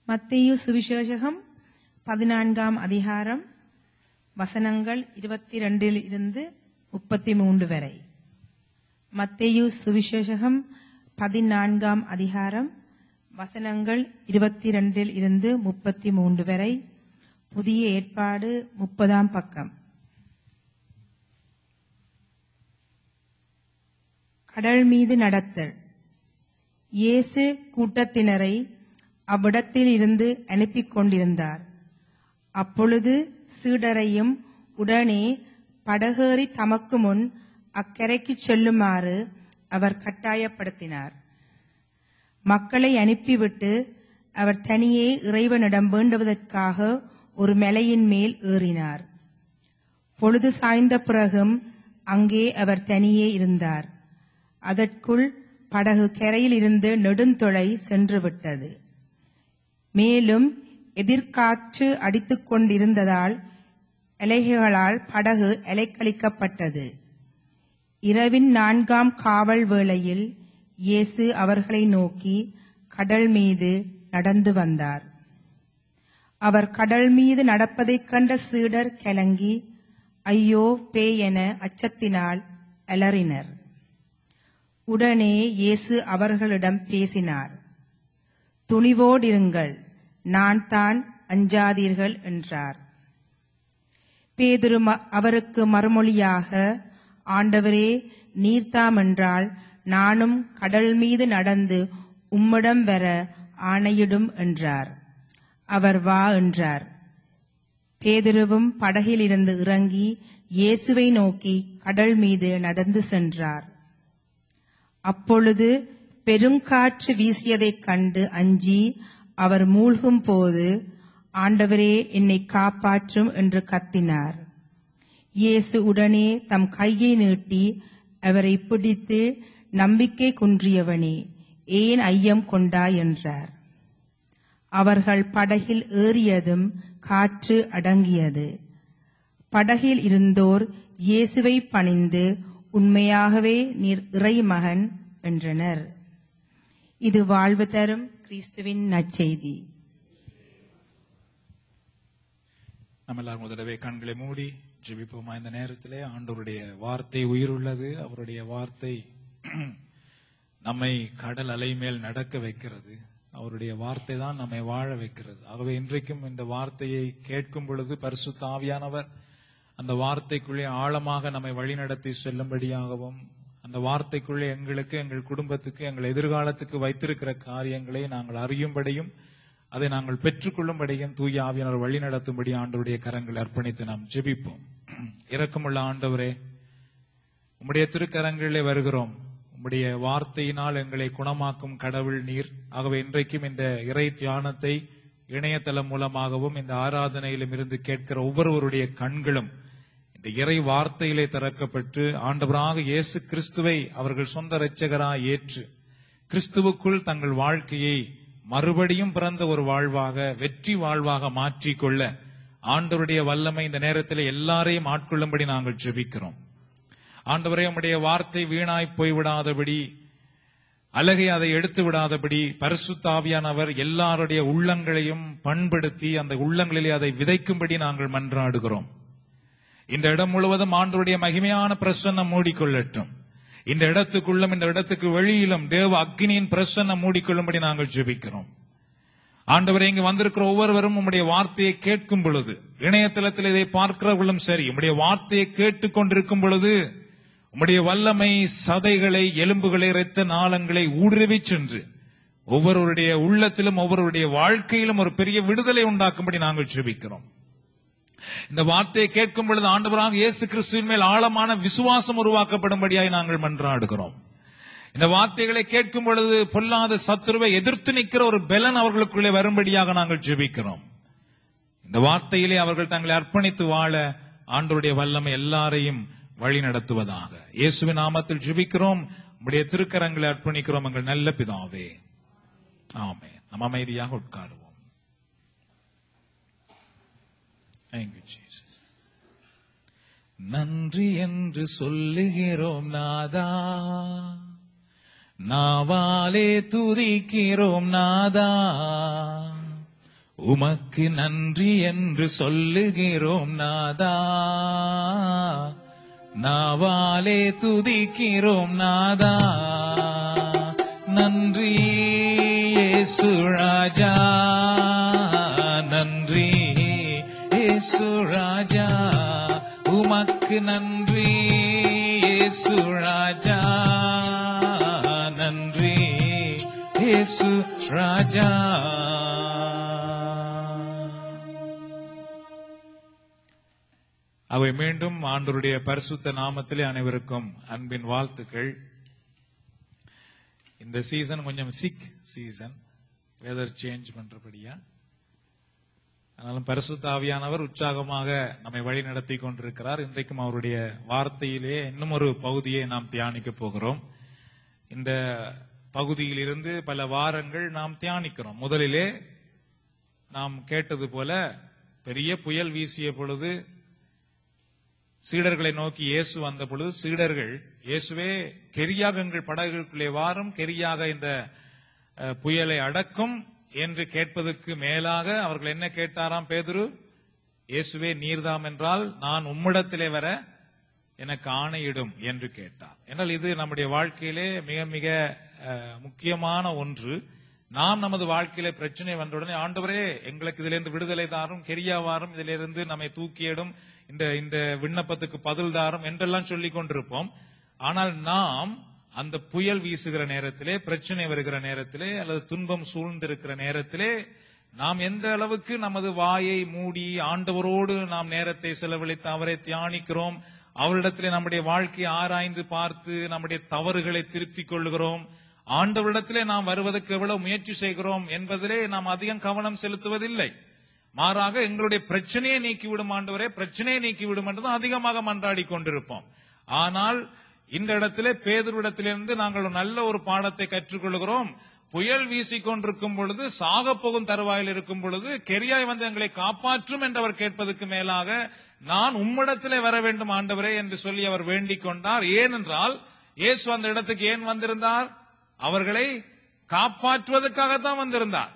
மத்தேயு சுவிசேஷகம் பதினான்காம் அதிகாரம் வசனங்கள் இருபத்தி ரெண்டில் இருந்து முப்பத்தி மூன்று வரை மத்தேயு சுவிசேஷகம் பதினான்காம் அதிகாரம் வசனங்கள் இருபத்தி ரெண்டில் இருந்து முப்பத்தி மூன்று வரை புதிய ஏற்பாடு முப்பதாம் பக்கம் கடல் மீது நடத்தல் இயேசு கூட்டத்தினரை அவ்விடத்தில் இருந்து அனுப்பிக் கொண்டிருந்தார் அப்பொழுது சீடரையும் உடனே படகேறி தமக்கு முன் அக்கரைக்கு செல்லுமாறு அவர் கட்டாயப்படுத்தினார் மக்களை அனுப்பிவிட்டு அவர் தனியே இறைவனிடம் வேண்டுவதற்காக ஒரு மலையின் மேல் ஏறினார் பொழுது சாய்ந்த பிறகும் அங்கே அவர் தனியே இருந்தார் அதற்குள் படகு கரையில் இருந்து நெடுந்தொலை சென்று விட்டது மேலும் எதிர்காற்று அடித்துக் கொண்டிருந்ததால் இலைகளால் படகு அலைக்கழிக்கப்பட்டது இரவின் நான்காம் காவல் வேளையில் இயேசு அவர்களை நோக்கி கடல் மீது நடந்து வந்தார் அவர் கடல் மீது நடப்பதைக் கண்ட சீடர் கலங்கி ஐயோ பேய் என அச்சத்தினால் அலறினர் உடனே இயேசு அவர்களிடம் பேசினார் துணிவோடிருங்கள் நான் தான் அஞ்சாதீர்கள் என்றார் பேதுரு ம- அவருக்கு மறுமொழியாக ஆண்டவரே நீர்த்தாம் என்றால் நானும் கடல் மீது நடந்து உம்மிடம் வர ஆணையிடும் என்றார் அவர் வா என்றார் பேதுருவும் படகிலிருந்து இறங்கி இயேசுவை நோக்கி கடல் மீது நடந்து சென்றார் அப்பொழுது பெருங்காற்று வீசியதைக் கண்டு அஞ்சி அவர் மூழ்கும் போது ஆண்டவரே என்னை காப்பாற்றும் என்று கத்தினார் இயேசு உடனே தம் கையை நீட்டி அவரை பிடித்து நம்பிக்கை குன்றியவனே ஏன் ஐயம் கொண்டாய் என்றார் அவர்கள் படகில் ஏறியதும் காற்று அடங்கியது படகில் இருந்தோர் இயேசுவை பணிந்து உண்மையாகவே நீர் இறைமகன் என்றனர் இது வாழ்வு தரும் கிறிஸ்துவின் நற்செய்தி நம்ம எல்லாரும் முதலவே கண்களை மூடி ஜெபிப்போமா இந்த நேரத்திலே ஆண்டவருடைய வார்த்தை உயிருள்ளது அவருடைய வார்த்தை நம்மை கடல் அலை மேல் நடக்க வைக்கிறது அவருடைய வார்த்தை தான் நம்மை வாழ வைக்கிறது ஆகவே இன்றைக்கும் இந்த வார்த்தையை கேட்கும் பொழுது பரிசுத்த ஆவியானவர் அந்த வார்த்தைக்குள்ளே ஆழமாக நம்மை வழிநடத்தி செல்லும்படியாகவும் அந்த வார்த்தைக்குள்ளே எங்களுக்கு எங்கள் குடும்பத்துக்கு எங்கள் எதிர்காலத்துக்கு வைத்திருக்கிற காரியங்களை நாங்கள் அறியும்படியும் அதை நாங்கள் பெற்றுக்கொள்ளும்படியும் தூய ஆவியானவர் வழி நடத்தும்படி ஆண்டவருடைய கரங்கள் அர்ப்பணித்து நாம் ஜெபிப்போம் இரக்கமுள்ள ஆண்டவரே உம்முடைய திருக்கரங்களிலே வருகிறோம் உம்முடைய வார்த்தையினால் எங்களை குணமாக்கும் கடவுள் நீர் ஆகவே இன்றைக்கும் இந்த இறை தியானத்தை இணையதளம் மூலமாகவும் இந்த ஆராதனையிலும் இருந்து கேட்கிற ஒவ்வொருவருடைய கண்களும் இந்த இறை வார்த்தையிலே திறக்கப்பட்டு ஆண்டவராக இயேசு கிறிஸ்துவை அவர்கள் சொந்த இரட்சகராய் ஏற்று கிறிஸ்துவுக்குள் தங்கள் வாழ்க்கையை மறுபடியும் பிறந்த ஒரு வாழ்வாக வெற்றி வாழ்வாக மாற்றிக்கொள்ள ஆண்டவருடைய வல்லமை இந்த நேரத்தில் எல்லாரையும் ஆட்கொள்ளும்படி நாங்கள் ஜெபிக்கிறோம் ஆண்டவரே உம்முடைய வார்த்தை வீணாய் போய்விடாதபடி அழகை அதை எடுத்து விடாதபடி பரிசுத்தாவியானவர் எல்லாருடைய உள்ளங்களையும் பண்படுத்தி அந்த உள்ளங்களிலே அதை விதைக்கும்படி நாங்கள் மன்றாடுகிறோம் இந்த இடம் முழுவதும் ஆண்டவருடைய மகிமையான பிரசன்னம் மூடிக்கொள்ளட்டும் இந்த இடத்துக்குள்ளும் இந்த இடத்துக்கு வெளியிலும் தேவ அக்னியின் பிரசன்னம் மூடிக்கொள்ளும்படி நாங்கள் ஜெபிக்கிறோம் ஆண்டவரே இங்கு வந்திருக்கிற ஒவ்வொருவரும் உம்முடைய வார்த்தையை கேட்கும் பொழுது இணையதளத்தில் இதை பார்க்கிறவர்களும் சரி உம்முடைய வார்த்தையை கேட்டுக் கொண்டிருக்கும் பொழுது உம்முடைய வல்லமை சதைகளை எலும்புகளை இரத்த நாளங்களை ஊடுருவி சென்று ஒவ்வொருவருடைய உள்ளத்திலும் ஒவ்வொருவருடைய வாழ்க்கையிலும் ஒரு பெரிய விடுதலை உண்டாக்கும்படி நாங்கள் ஜெபிக்கிறோம் இந்த வார்த்தையை கேட்கும் பொழுது ஆண்டவராக இயேசு கிறிஸ்துவின் மேல் ஆழமான விசுவாசம் உருவாக்கப்படும்படியாய் நாங்கள் மன்றாடுகிறோம் இந்த வார்த்தைகளை கேட்கும் பொழுது பொல்லாத சத்துருவை எதிர்த்து நிற்கிற ஒரு பெலன் அவர்களுக்குள்ளே வரும்படியாக நாங்கள் ஜெபிக்கிறோம் இந்த வார்த்தையிலே அவர்கள் தங்களை அர்ப்பணித்து வாழ ஆண்டவருடைய வல்லமை எல்லாரையும் வழி நடத்துவதாக இயேசுவின் நாமத்தில் ஜெபிக்கிறோம் உடைய திருக்கரங்களை அர்ப்பணிக்கிறோம் எங்கள் நல்ல பிதாவே ஆமே நம்ம அமைதியாக உட்காருவோம் Thank you, Jesus. நன்றி என்று சொல்லுகிறோம் நாதா நாவாலே துதிக்கிறோம் நாதா உமக்கு நன்றி என்று சொல்லுகிறோம் நாதா நாவாலே துதிக்கிறோம் நாதா நன்றி இயேசு ராஜா நன்றி இயேசு ராஜா உமக்கு நன்றி இயேசு ராஜா நன்றி இயேசு ராஜா அவை மீண்டும் ஆண்டவருடைய பரிசுத்த நாமத்திலே அனைவருக்கும் அன்பின் வாழ்த்துக்கள் இந்த சீசன் கொஞ்சம் சிக் சீசன் வெதர் சேஞ்ச் பண்றபடியா ஆனாலும் பரிசுத்த ஆவியானவர் உற்சாகமாக நம்மை வழி நடத்தி கொண்டிருக்கிறார் இன்றைக்கும் அவருடைய வார்த்தையிலே இன்னும் ஒரு பகுதியை நாம் தியானிக்க போகிறோம் இந்த பகுதியிலிருந்து பல வாரங்கள் நாம் தியானிக்கிறோம் முதலிலே நாம் கேட்டது போல பெரிய புயல் வீசிய பொழுது சீடர்களை நோக்கி இயேசு வந்த பொழுது சீடர்கள் இயேசுவே கெரியாக எங்கள் படகுகளுக்குள்ளே வாரும் கெரியாக இந்த அஹ், புயலை அடக்கும் என்று கேட்பதற்கு மேலாக அவர்கள் என்ன கேட்டாராம் பேதுரு இயேசுவே நீர்தாம் என்றால் நான் உம்மிடத்திலே வர எனக்கு ஆணையிடும் என்று கேட்டார் என்றால் இது நம்முடைய வாழ்க்கையிலே மிக மிக அஹ், முக்கியமான ஒன்று நாம் நமது வாழ்க்கையிலே பிரச்சனை வந்தவுடனே ஆண்டவரே எங்களுக்கு இதிலிருந்து விடுதலை தாரும் கெரியாவாரும் இதிலிருந்து நம்மை தூக்கியிடும் இந்த இந்த விண்ணப்பத்துக்கு பதில் தாரும் என்றெல்லாம் சொல்லிக் கொண்டிருப்போம் ஆனால் நாம் அந்த புயல் வீசுகிற நேரத்திலே பிரச்சனை வருகிற நேரத்திலே அல்லது துன்பம் சூழ்ந்திருக்கிற நேரத்திலே நாம் எந்த அளவுக்கு நமது வாயை மூடி ஆண்டவரோடு நாம் நேரத்தை செலவழித்து அவரை தியானிக்கிறோம் அவரிடத்திலே நம்முடைய வாழ்க்கையை ஆராய்ந்து பார்த்து நம்முடைய தவறுகளை திருத்திக் கொள்ளுகிறோம் ஆண்டவரிடத்திலே நாம் வருவதற்கு எவ்வளவு முயற்சி செய்கிறோம் என்பதிலே நாம் அதிகம் கவனம் செலுத்துவதில்லை மாறாக எங்களுடைய பிரச்சனையை நீக்கிவிடும் ஆண்டவரே பிரச்சனையை நீக்கிவிடும் என்றுதான் அதிகமாக மன்றாடி கொண்டிருப்போம் ஆனால் இந்த இடத்திலே பேதரிடத்திலிருந்து நாங்கள் ஒரு நல்ல ஒரு பாடத்தை கற்றுக்கொள்கிறோம் புயல் வீசிக் கொண்டிருக்கும் பொழுது சாக போகும் தருவாயில் இருக்கும் பொழுது கெரியாய் வந்து எங்களை காப்பாற்றும் என்று அவர் கேட்பதற்கு மேலாக நான் உம்மிடத்திலே வர வேண்டும் ஆண்டவரே என்று சொல்லி அவர் வேண்டிக் கொண்டார் ஏனென்றால் இயேசு அந்த இடத்துக்கு ஏன் வந்திருந்தார் அவர்களை காப்பாற்றுவதற்காகத்தான் வந்திருந்தார்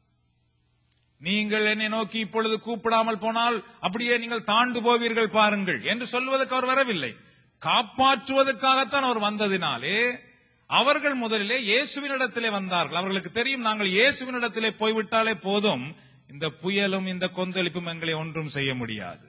நீங்கள் என்னை நோக்கி இப்பொழுது கூப்பிடாமல் போனால் அப்படியே நீங்கள் தாண்டு போவீர்கள் பாருங்கள் என்று சொல்வதற்கு அவர் வரவில்லை காப்பாற்றுவதற்காகத்தான் அவர் வந்ததினாலே அவர்கள் முதலிலே இயேசுவினிடத்திலே வந்தார்கள் அவர்களுக்கு தெரியும் நாங்கள் இயேசுவினிடத்திலே போய்விட்டாலே போதும் இந்த புயலும் இந்த கொந்தளிப்பும் எங்களை ஒன்றும் செய்ய முடியாது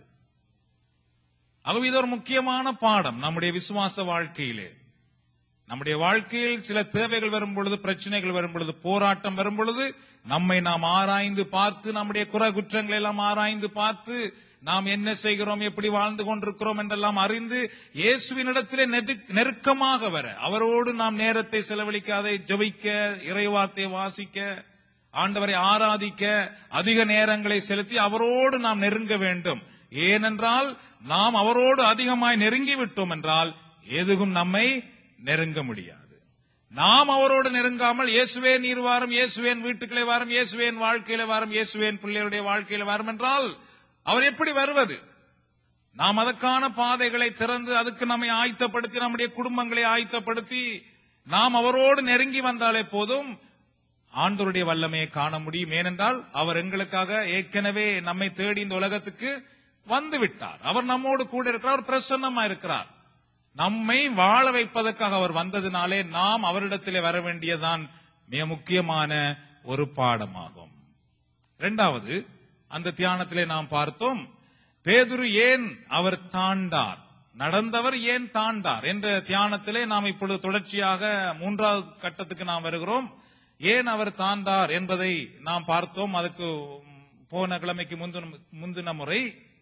ஆகவே இது ஒரு முக்கியமான பாடம் நம்முடைய விசுவாச வாழ்க்கையிலே நம்முடைய வாழ்க்கையில் சில தேவைகள் வரும் பொழுது பிரச்சனைகள் வரும் பொழுது போராட்டம் வரும் பொழுது நம்மை நாம் ஆராய்ந்து பார்த்து நம்முடைய குறை குற்றங்களை எல்லாம் ஆராய்ந்து பார்த்து நாம் என்ன செய்கிறோம் எப்படி வாழ்ந்து கொண்டிருக்கிறோம் என்றெல்லாம் அறிந்து இயேசுவினிடத்திலே நெரு- நெருக்கமாக வர அவரோடு நாம் நேரத்தை செலவழிக்க அதை ஜெபிக்க இறைவார்த்தை வாசிக்க ஆண்டவரை ஆராதிக்க அதிக நேரங்களை செலுத்தி அவரோடு நாம் நெருங்க வேண்டும் ஏனென்றால் நாம் அவரோடு அதிகமாய் நெருங்கி விட்டோம் என்றால் எதுவும் நம்மை நெருங்க முடியாது நாம் அவரோடு நெருங்காமல் இயேசுவே நீர் வாரும் இயேசுவேன் வீட்டுக்களே வாரும் இயேசுவேன் வாழ்க்கையில வாரும் இயேசுவேன் பிள்ளைகளுடைய வாழ்க்கையில வாரும் என்றால் அவர் எப்படி வருவது நாம் அதற்கான பாதைகளை திறந்து அதுக்கு நம்மை ஆயத்தப்படுத்தி நம்முடைய குடும்பங்களை ஆயத்தப்படுத்தி நாம் அவரோடு நெருங்கி வந்தாலே போதும் ஆண்டவருடைய வல்லமையை காண முடியும் ஏனென்றால் அவர் எங்களுக்காக ஏற்கனவே நம்மை தேடி இந்த உலகத்துக்கு வந்து விட்டார் அவர் நம்மோடு கூட இருக்கிறார் அவர் பிரசன்னமா இருக்கிறார் நம்மை வாழ வைப்பதற்காக அவர் வந்ததினாலே நாம் அவரிடத்திலே வர வேண்டியதான் மிக முக்கியமான ஒரு பாடமாகும் இரண்டாவது அந்த தியானத்திலே நாம் பார்த்தோம் பேதுரு ஏன் அவர் தாண்டார் நடந்தவர் ஏன் தாண்டார் என்ற தியானத்திலே நாம் இப்பொழுது தொடர்ச்சியாக மூன்றாவது கட்டத்துக்கு நாம் வருகிறோம் ஏன் அவர் தாண்டார் என்பதை நாம் பார்த்தோம் அதுக்கு போன கிழமைக்கு முந்தின முந்தின முறை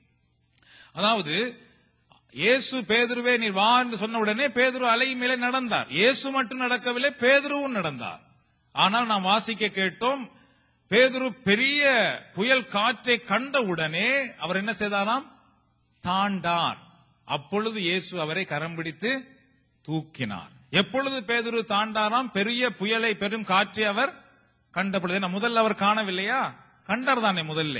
அதாவது இயேசு பேதுருவே நீர் வா என்று சொன்ன உடனே பேதுரு அலை மேலே நடந்தார் இயேசு மட்டும் நடக்கவில்லை பேதுருவும் நடந்தார் ஆனால் நாம் வாசிக்க கேட்டோம் பேதுரு பெரிய புயல் காற்றை கண்ட உடனே அவர் என்ன செய்தாராம் தாண்டார் அப்பொழுது இயேசு அவரை கரம் பிடித்து தூக்கினார் எப்பொழுது பேதுரு தாண்டாராம் பெரிய புயலை பெரும் காற்றை அவர் கண்ட பொழுது என்ன, முதல்ல அவர் காணவில்லையா கண்டார் தானே முதல்ல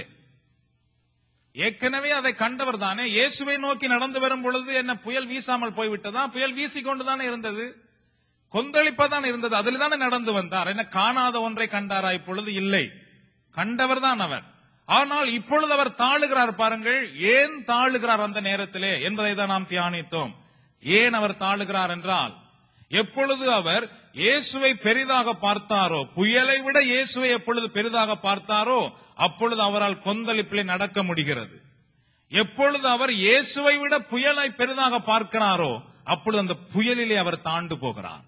ஏற்கனவே அதை கண்டவர் தானே இயேசுவை நோக்கி நடந்து வரும் பொழுது என்ன புயல் வீசாமல் போய்விட்டதா புயல் வீசிக்கொண்டுதானே இருந்தது கொந்தளிப்பதான் இருந்தது அதில் தானே நடந்து வந்தார் என்ன காணாத ஒன்றை கண்டாரா இப்பொழுது இல்லை கண்டவர் தான் அவர் ஆனால் இப்பொழுது அவர் தாழுகிறார் பாருங்கள் ஏன் தாழுகிறார் அந்த நேரத்திலே என்பதை தான் நாம் தியானித்தோம் ஏன் அவர் தாழுகிறார் என்றால் எப்பொழுது அவர் இயேசுவை பெரிதாக பார்த்தாரோ புயலை விட இயேசுவை எப்பொழுது பெரிதாக பார்த்தாரோ அப்பொழுது அவரால் கொந்தளிப்பிலே நடக்க முடிகிறது எப்பொழுது அவர் இயேசுவை விட புயலை பெரிதாக பார்க்கிறாரோ அப்பொழுது அந்த புயலிலே அவர் தாண்டு போகிறார்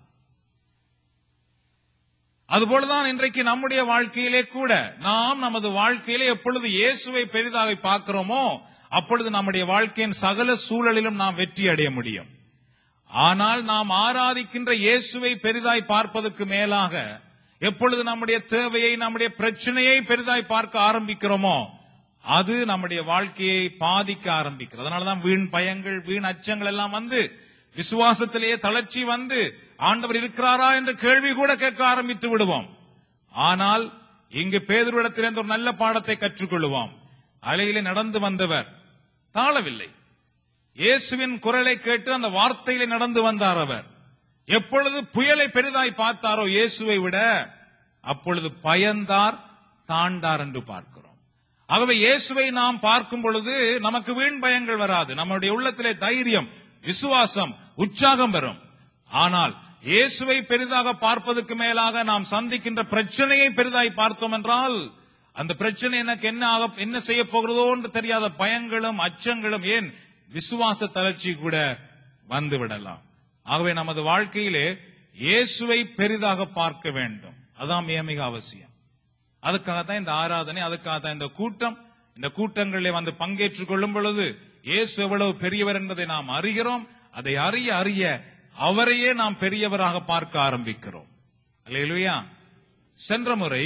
அதுபோலதான் இன்றைக்கு நம்முடைய வாழ்க்கையிலே கூட நாம் நமது வாழ்க்கையிலே எப்பொழுது இயேசுவை பெரிதாக பார்க்கிறோமோ அப்பொழுது நம்முடைய வாழ்க்கையின் சகல சூழலிலும் நாம் வெற்றி அடைய முடியும் ஆனால் நாம் ஆராதிக்கின்ற இயேசுவை பெரிதாய் பார்ப்பதற்கு மேலாக எப்பொழுது நம்முடைய தேவையை நம்முடைய பிரச்சனையை பெரிதாய் பார்க்க ஆரம்பிக்கிறோமோ அது நம்முடைய வாழ்க்கையை பாதிக்க ஆரம்பிக்கிறது அதனாலதான் வீண் பயங்கள் வீண் அச்சங்கள் எல்லாம் வந்து விசுவாசத்திலேயே தளர்ச்சி வந்து ஆண்டவர் இருக்கிறாரா என்ற கேள்வி கூட கேட்க ஆரம்பித்து விடுவோம் ஆனால் இங்கு பேதுருவிடத்திலிருந்து ஒரு நல்ல பாடத்தை கற்றுக்கொள்வோம் அலையிலே நடந்து வந்தவர் தாழவில்லை இயேசுவின் குரலை கேட்டு அந்த வார்த்தையிலே நடந்து வந்தார் அவர் எப்பொழுது புயலை பெரிதாய் பார்த்தாரோ இயேசுவை விட அப்பொழுது பயந்தார் தாண்டார் என்று பார்க்கிறோம் ஆகவே இயேசுவை நாம் பார்க்கும் பொழுது நமக்கு வீண் பயங்கள் வராது நம்முடைய உள்ளத்திலே தைரியம் விசுவாசம் உற்சாகம் வரும் ஆனால் இயேசுவை பெரிதாக பார்ப்பதற்கு மேலாக நாம் சந்திக்கின்ற பிரச்சனையை பெரிதாய் பார்த்தோம் என்றால் அந்த பிரச்சனை எனக்கு என்ன ஆக என்ன செய்ய போகிறதோ என்று தெரியாத பயங்களும் அச்சங்களும் ஏன் விசுவாச தளர்ச்சி கூட வந்து விடலாம் ஆகவே நமது வாழ்க்கையிலே இயேசுவை பெரிதாக பார்க்க வேண்டும் அதான் மிக மிக அவசியம் அதுக்காகத்தான் இந்த ஆராதனை அதுக்காகத்தான் இந்த கூட்டம் இந்த கூட்டங்களிலே வந்து பங்கேற்றுக் கொள்ளும் பொழுது இயேசு எவ்வளவு பெரியவர் என்பதை நாம் அறிகிறோம் அதை அறிய அறிய அவரையே நாம் பெரியவராக பார்க்க ஆரம்பிக்கிறோம் அல்லேலூயா சென்ற முறை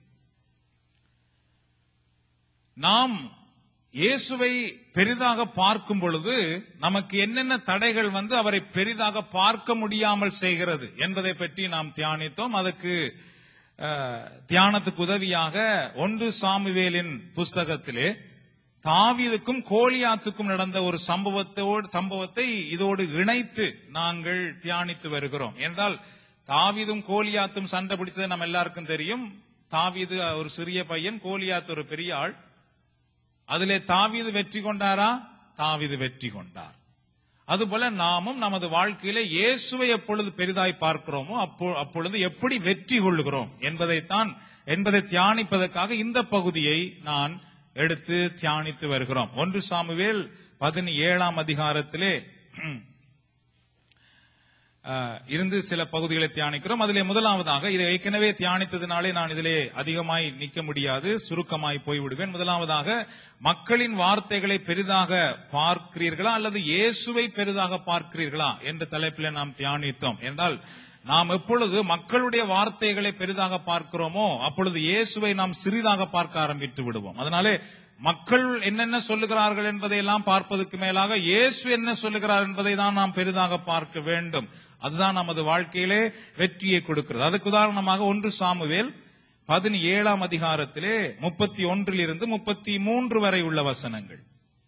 நாம் இயேசுவை பெரிதாக பார்க்கும் பொழுது நமக்கு என்னென்ன தடைகள் வந்து அவரை பெரிதாக பார்க்க முடியாமல் செய்கிறது என்பதை பற்றி நாம் தியானித்தோம் அதுக்கு அஹ், தியானத்துக்கு உதவியாக ஒன்று சாமுவேலின் புஸ்தகத்திலே தாவீதுக்கும் கோலியாத்துக்கும் நடந்த ஒரு சம்பவத்தோடு சம்பவத்தை இதோடு இணைத்து நாங்கள் தியானித்து வருகிறோம் என்றால் தாவீதும் கோலியாத்தும் சண்டை பிடித்தது நம்ம எல்லாருக்கும் தெரியும் தாவீது ஒரு சிறிய பையன் கோலியாத் ஒரு பெரிய ஆள் அதிலே தாவீது வெற்றி கொண்டாரா தாவீது வெற்றி கொண்டார் அதுபோல நாமும் நமது வாழ்க்கையில இயேசுவை எப்பொழுது பெரிதாய் பார்க்கிறோமோ அப்போ அப்பொழுது எப்படி வெற்றி கொள்ளுகிறோம் என்பதைத்தான் என்பதை தியானிப்பதற்காக இந்த பகுதியை நான் எடுத்து தியானித்து வருகிறோம் ஒன்று சாமுவேல் பதினேழாம் அதிகாரத்திலே அஹ், இருந்து சில பகுதிகளை தியானிக்கிறோம் அதிலே முதலாவதாக இதை ஏற்கனவே தியானித்ததினாலே நான் இதிலே அதிகமாய் நிற்க முடியாது சுருக்கமாய் போய்விடுவேன் முதலாவதாக மக்களின் வார்த்தைகளை பெரிதாக பார்க்கிறீர்களா அல்லது இயேசுவை பெரிதாக பார்க்கிறீர்களா என்ற தலைப்பில் நாம் தியானித்தோம் என்றால் நாம் எப்பொழுது மக்களுடைய வார்த்தைகளை பெரிதாக பார்க்கிறோமோ அப்பொழுது இயேசுவை நாம் சிறிதாக பார்க்க ஆரம்பித்து விடுவோம் அதனாலே மக்கள் என்னென்ன சொல்லுகிறார்கள் என்பதை எல்லாம் பார்ப்பதற்கு மேலாக இயேசு என்ன சொல்லுகிறார் என்பதை தான் நாம் பெரிதாக பார்க்க வேண்டும் அதுதான் நமது வாழ்க்கையிலே வெற்றியை கொடுக்கிறது அதுக்கு உதாரணமாக ஒன்று சாமுவேல் பதினேழாம் அதிகாரத்திலே முப்பத்தி ஒன்றில் இருந்து முப்பத்தி மூன்று வரை உள்ள வசனங்கள்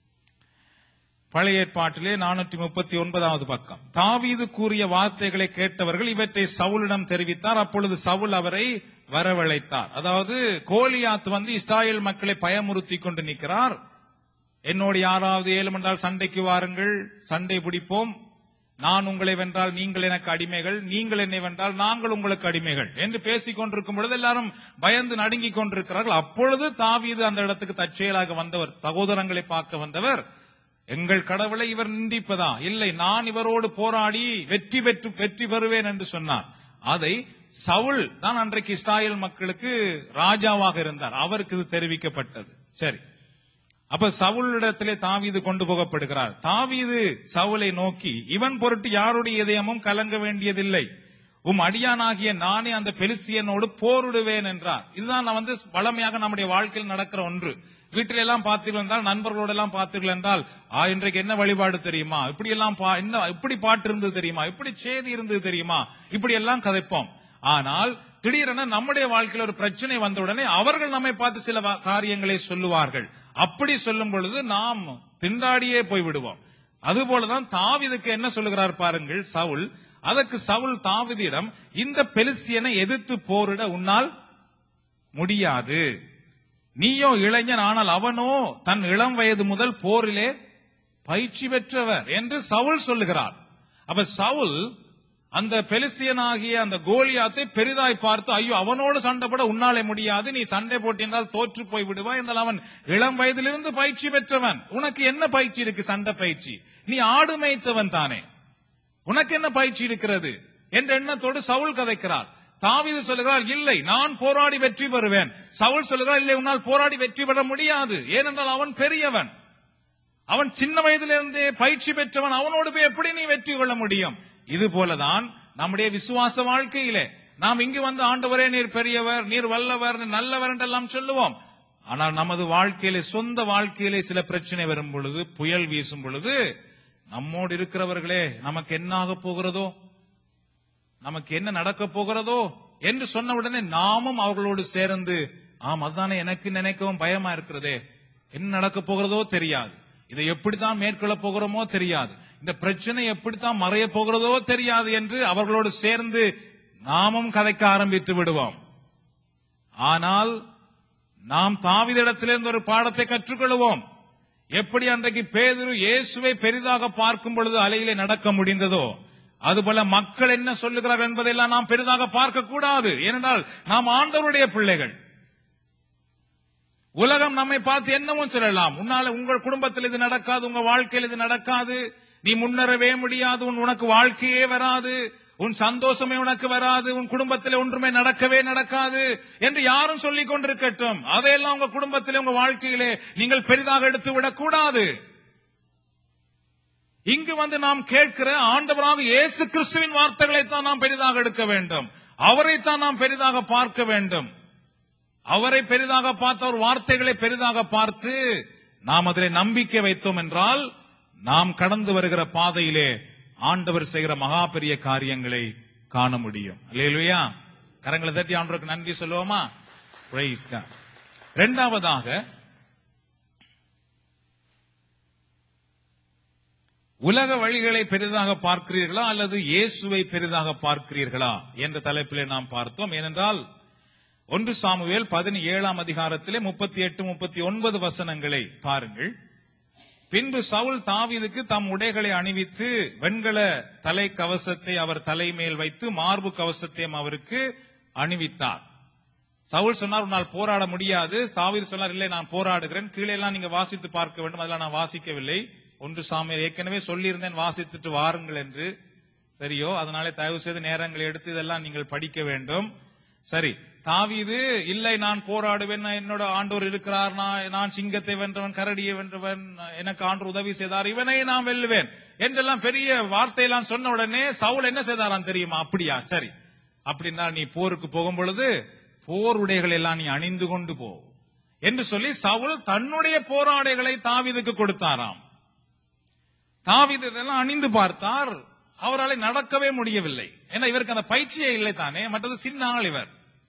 பழைய ஏற்பாட்டிலே நானூற்றி முப்பத்தி ஒன்பதாவது பக்கம் தாவீது கூறிய வார்த்தைகளை கேட்டவர்கள் இவற்றை சவுலிடம் தெரிவித்தார் அப்பொழுது சவுல் அவரை வரவழைத்தார் அதாவது கோலியாத் வந்து இஸ்ராயேல் மக்களை பயமுறுத்தி கொண்டு நிற்கிறார் என்னோடு யாராவது ஏலும் என்றால் சண்டைக்கு வாருங்கள் சண்டை பிடிப்போம் நான் உங்களை வென்றால் நீங்கள் எனக்கு அடிமைகள் நீங்கள் என்னை வென்றால் நாங்கள் உங்களுக்கு அடிமைகள் என்று பேசிக் கொண்டிருக்கும் பொழுது எல்லாரும் பயந்து நடுங்கிக் கொண்டிருக்கிறார்கள் அப்பொழுது தாவீது அந்த இடத்துக்கு தற்செயலாக வந்தவர் சகோதரங்களை பார்க்க வந்தவர் எங்கள் கடவுளை இவர் நிந்திப்பதா இல்லை நான் இவரோடு போராடி வெற்றி பெற்று வெற்றி பெறுவேன் என்று சொன்னார் அதை சவுல் தான் அன்றைக்கு இஸ்ராயேல் மக்களுக்கு ராஜாவாக இருந்தார் அவருக்கு இது தெரிவிக்கப்பட்டது சரி அப்ப சவுலிடத்திலே தாவீது கொண்டு போகப்படுகிறார் தாவீது சவுலை நோக்கி இவன் பொருட்டு யாருடைய இதயமும் கலங்க வேண்டியதில்லை உம் அடியானாகிய நானே அந்த பெலிஸ்தியனோடு போரிடுவேன் என்றார் இதுதான் நான் வந்து வளமையாக நம்முடைய வாழ்க்கையில் நடக்கிற ஒன்று வீட்டில எல்லாம் பார்த்தீர்கள் என்றால் நண்பர்களோட எல்லாம் பார்த்தீர்கள் என்றால் ஆ இன்றைக்கு என்ன வழிபாடு தெரியுமா இப்படி எல்லாம் பா- என்ன இப்படி பாட்டு இருந்தது தெரியுமா இப்படி செய்தி இருந்தது தெரியுமா இப்படி எல்லாம் கதைப்போம் ஆனால் திடீரென நம்முடைய வாழ்க்கையில் ஒரு பிரச்சனை வந்த உடனே அவர்கள் நம்மை பார்த்து சில வா- காரியங்களை சொல்லுவார்கள் அப்படி சொல்லும் பொழுது நாம் திண்டாடியே போய் விடுவோம் அதுபோலதான் தாவீதுக்கு என்ன சொல்லுகிறார் பாருங்கள் சவுல் அதற்கு சவுல் தாவீதிடம் இந்த பெலிஸ்தியனை எதிர்த்து போரிட உன்னால் முடியாது நீயோ இளைஞன் ஆனால் அவனோ தன் இளம் வயது முதல் போரிலே பயிற்சி பெற்றவர் என்று சவுல் சொல்லுகிறார் அப்ப சவுல் அந்த பெலிஸ்தியனாகிய அந்த கோலியாத்தை பெரிதாய் பார்த்து ஐயோ அவனோடு சண்டை போட உன்னாலே முடியாது நீ சண்டை போட்டினால் தோற்று போய் விடுவாய் என்றால் அவன் இளம் வயதிலிருந்து பயிற்சி பெற்றவன் உனக்கு என்ன பயிற்சி இருக்கு சண்டை பயிற்சி நீ ஆடு மேய்த்தவன் தானே உனக்கு என்ன பயிற்சி இருக்கிறது என்ற எண்ணத்தோடு சவுல் கதைக்கிறார் தாவீது சொல்லுகிறார் இல்லை நான் போராடி வெற்றி பெறுவேன் சவுல் சொல்லுகிறார் இல்லை உன்னால் போராடி வெற்றி பெற முடியாது ஏனென்றால் அவன் பெரியவன் அவன் சின்ன வயதிலிருந்தே பயிற்சி பெற்றவன் அவனோடு போய் எப்படி நீ வெற்றி கொள்ள முடியும் இது போலதான் நம்முடைய விசுவாச வாழ்க்கையிலே நாம் இங்கு வந்து ஆண்டவரே நீர் பெரியவர் நீர் வல்லவர் நீர் நல்லவர் என்றெல்லாம் சொல்லுவோம் ஆனால் நமது வாழ்க்கையிலே சொந்த வாழ்க்கையிலே சில பிரச்சனை வரும் பொழுது புயல் வீசும் பொழுது நம்மோடு இருக்கிறவர்களே நமக்கு என்ன ஆக போகிறதோ நமக்கு என்ன நடக்க போகிறதோ என்று சொன்ன உடனே நாமும் அவர்களோடு சேர்ந்து ஆம் அதுதானே எனக்கு நினைக்கவும் பயமா இருக்கிறதே என்ன நடக்க போகிறதோ தெரியாது இதை எப்படித்தான் மேற்கொள்ள போகிறோமோ தெரியாது இந்த பிரச்சனை எப்படித்தான் மறைய போகிறதோ தெரியாது என்று அவர்களோடு சேர்ந்து நாமும் கதைக்க ஆரம்பித்து விடுவோம் ஆனால் நாம் தாவிதிடத்திலிருந்து ஒரு பாடத்தை கற்றுக்கொள்வோம் எப்படி அன்றைக்கு பேதுரு இயேசுவை பெரிதாக பார்க்கும் பொழுது அலையிலே நடக்க முடிந்ததோ அதுபோல மக்கள் என்ன சொல்லுகிறார்கள் என்பதையெல்லாம் நாம் பெரிதாக பார்க்க கூடாது ஏனென்றால் நாம் ஆண்டவருடைய பிள்ளைகள் உலகம் நம்மை பார்த்து என்னவும் சொல்லலாம் உன்னால உங்கள் குடும்பத்தில் இது நடக்காது உங்க வாழ்க்கையில் இது நடக்காது நீ முன்னேறவே முடியாது உன் உனக்கு வாழ்க்கையே வராது உன் சந்தோஷமே உனக்கு வராது உன் குடும்பத்தில் ஒன்றுமே நடக்கவே நடக்காது என்று யாரும் சொல்லிக் கொண்டிருக்கட்டும் அதையெல்லாம் உங்க குடும்பத்திலே உங்க வாழ்க்கையிலே நீங்கள் பெரிதாக எடுத்து விடக்கூடாது இங்கு வந்து நாம் கேட்கிற ஆண்டவராக இயேசு கிறிஸ்துவின் வார்த்தைகளை தான் நாம் பெரிதாக எடுக்க வேண்டும் அவரைத்தான் நாம் பெரிதாக பார்க்க வேண்டும் அவரை பெரிதாக பார்த்த ஒரு வார்த்தைகளை பெரிதாக பார்த்து நாம் அதில் நம்பிக்கை வைத்தோம் என்றால் நாம் கடந்து வருகிற பாதையிலே ஆண்டவர் செய்கிற மகா பெரிய காரியங்களை காண முடியும் அல்லேலூயா கரங்களை தட்டி ஆண்டவருக்கு நன்றி சொல்லுவோமா Praise God. இரண்டாவதாக உலக வழிகளை பெரிதாக பார்க்கிறீர்களா அல்லது இயேசுவை பெரிதாக பார்க்கிறீர்களா என்ற தலைப்பிலே நாம் பார்த்தோம் ஏனென்றால் ஒன்று சாமுவேல் பதினேழாம் அதிகாரத்திலே முப்பத்தி எட்டு முப்பத்தி ஒன்பது வசனங்களை பாருங்கள் பின்பு சவுல் தாவீதுக்கு தம் உடைகளை அணிவித்து வெண்கல தலை கவசத்தை அவர் தலைமேல் வைத்து மார்பு கவசத்தையும் அவருக்கு அணிவித்தார் சவுல் சொன்னார் உன்னால் போராட முடியாது தாவீது சொன்னார் இல்லை நான் போராடுகிறேன் கீழே எல்லாம் நீங்க வாசித்து பார்க்க வேண்டும் அதெல்லாம் நான் வாசிக்கவில்லை ஒன்று சாமியார் ஏற்கனவே சொல்லியிருந்தேன் வாசித்துட்டு வாருங்கள் என்று சரியோ அதனாலே தயவு செய்து நேரங்களை எடுத்து இதெல்லாம் நீங்கள் படிக்க வேண்டும் சரி தாவீது இல்லை நான் போராடுவேன் நான் என்னோட ஆண்டவர் இருக்கிறார் நான் நான் சிங்கத்தை வென்றவன் கரடியை வென்றவன் எனக்கு ஆண்டவர் உதவி செய்தார் இவனை நான் வெல்லுவேன் என்றெல்லாம் பெரிய வார்த்தையெல்லாம் சொன்ன உடனே சவுல் என்ன செய்தாராம் தெரியுமா அப்படியா சரி அப்படின்னா நீ போருக்கு போகும் பொழுது போர் உடைகள் எல்லாம் நீ அணிந்து கொண்டு போ என்று சொல்லி சவுல் தன்னுடைய போராடைகளை தாவீதுக்கு கொடுத்தாராம் தாவீது இதெல்லாம் அணிந்து பார்த்தார் அவரால் நடக்கவே முடியவில்லை ஏன்னா இவருக்கு அந்த பயிற்சியே இல்லை தானே மற்றது சின்ன ஆள் இவர்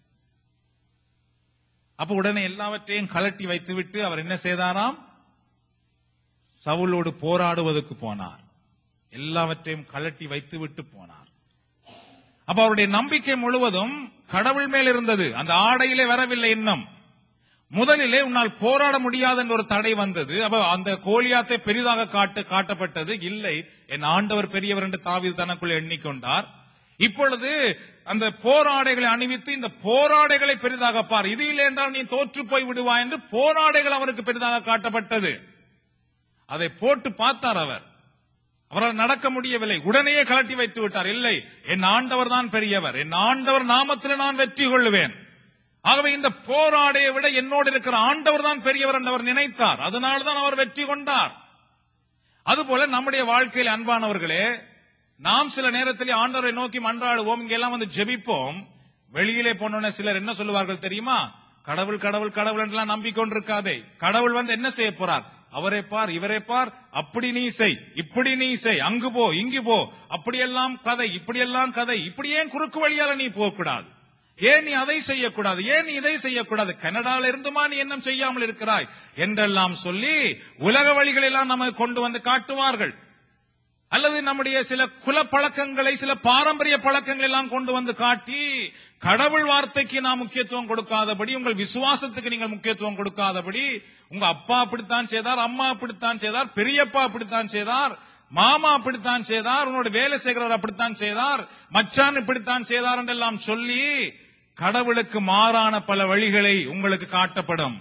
அப்ப உடனே எல்லாவற்றையும் கலட்டி வைத்துவிட்டு அவர் என்ன செய்தாராம் சவுலோடு போராடுவதற்கு போனார் எல்லாவற்றையும் கலட்டி வைத்துவிட்டு போனார் அப்ப அவருடைய நம்பிக்கை முழுவதும் கடவுள் மேல் இருந்தது அந்த ஆடையிலே வரவில்லை இன்னும் முதலிலே உன்னால் போராட முடியாது என்ற ஒரு தடை வந்தது அப்ப அந்த கோலியாத்தை பெரிதாக காட்டு காட்டப்பட்டது இல்லை என் ஆண்டவர் பெரியவர் என்று தாவீது தனக்குள் எண்ணிக்கொண்டார் இப்பொழுது அந்த போராடைகளை அணிவித்து இந்த போராடைகளை பெரிதாக பார் இது இல்லை என்றால் நீ தோற்று போய் விடுவாய் என்று போராடைகள் அவருக்கு பெரிதாக காட்டப்பட்டது அதை போட்டு பார்த்தார் அவர் அவரால் நடக்க முடியவில்லை உடனேயே கலட்டி வைத்து விட்டார் இல்லை என் ஆண்டவர் தான் பெரியவர் என் ஆண்டவர் நாமத்தில் நான் வெற்றி கொள்ளுவேன் ஆகவே இந்த போராடையை விட என்னோடு இருக்கிற ஆண்டவர் தான் பெரியவர் என்று அவர் நினைத்தார் அதனால்தான் அவர் வெற்றி கொண்டார் அதுபோல நம்முடைய வாழ்க்கையில் அன்பானவர்களே நாம் சில நேரத்தில் ஆண்டவரை நோக்கி மன்றாடுவோம் இங்க எல்லாம் வந்து ஜெபிப்போம் வெளியிலே போனோன்னே சிலர் என்ன சொல்லுவார்கள் தெரியுமா கடவுள் கடவுள் கடவுள் என்றெல்லாம் நம்பிக்கொண்டிருக்காதே கடவுள் வந்து என்ன செய்ய போறார் அவரை பார் இவரை பார் அப்படி நீ செய் இப்படி நீ செய் அங்கு போ இங்கு போ அப்படியெல்லாம் கதை இப்படியெல்லாம் கதை இப்படி ஏன் குறுக்கு வழியால நீ போக கூடாது ஏன் நீ அதை செய்யக்கூடாது ஏன் நீ இதை செய்யக்கூடாது கனடால இருந்துமா நீ என்ன செய்யாமல் இருக்கிறாய் என்றெல்லாம் சொல்லி உலக வழிகள் எல்லாம் நமக்கு கொண்டு வந்து காட்டுவார்கள் அல்லது நம்முடைய சில குல பழக்கங்களை சில பாரம்பரிய பழக்கங்களை எல்லாம் கொண்டு வந்து காட்டி கடவுள் வார்த்தைக்கு நாம் முக்கியத்துவம் கொடுக்காதபடி உங்கள் விசுவாசத்துக்கு நீங்கள் முக்கியத்துவம் கொடுக்காதபடி உங்க அப்பா அப்படித்தான் செய்தார் அம்மா அப்படித்தான் செய்தார் பெரியப்பா அப்படித்தான் செய்தார் மாமா அப்படித்தான் செய்தார் உன்னோட வேலை செய்கிறவர் அப்படித்தான் செய்தார் மச்சான் இப்படித்தான் செய்தார் என்றெல்லாம் சொல்லி கடவுளுக்கு மாறான பல வழிகளை உங்களுக்கு காட்டப்படும்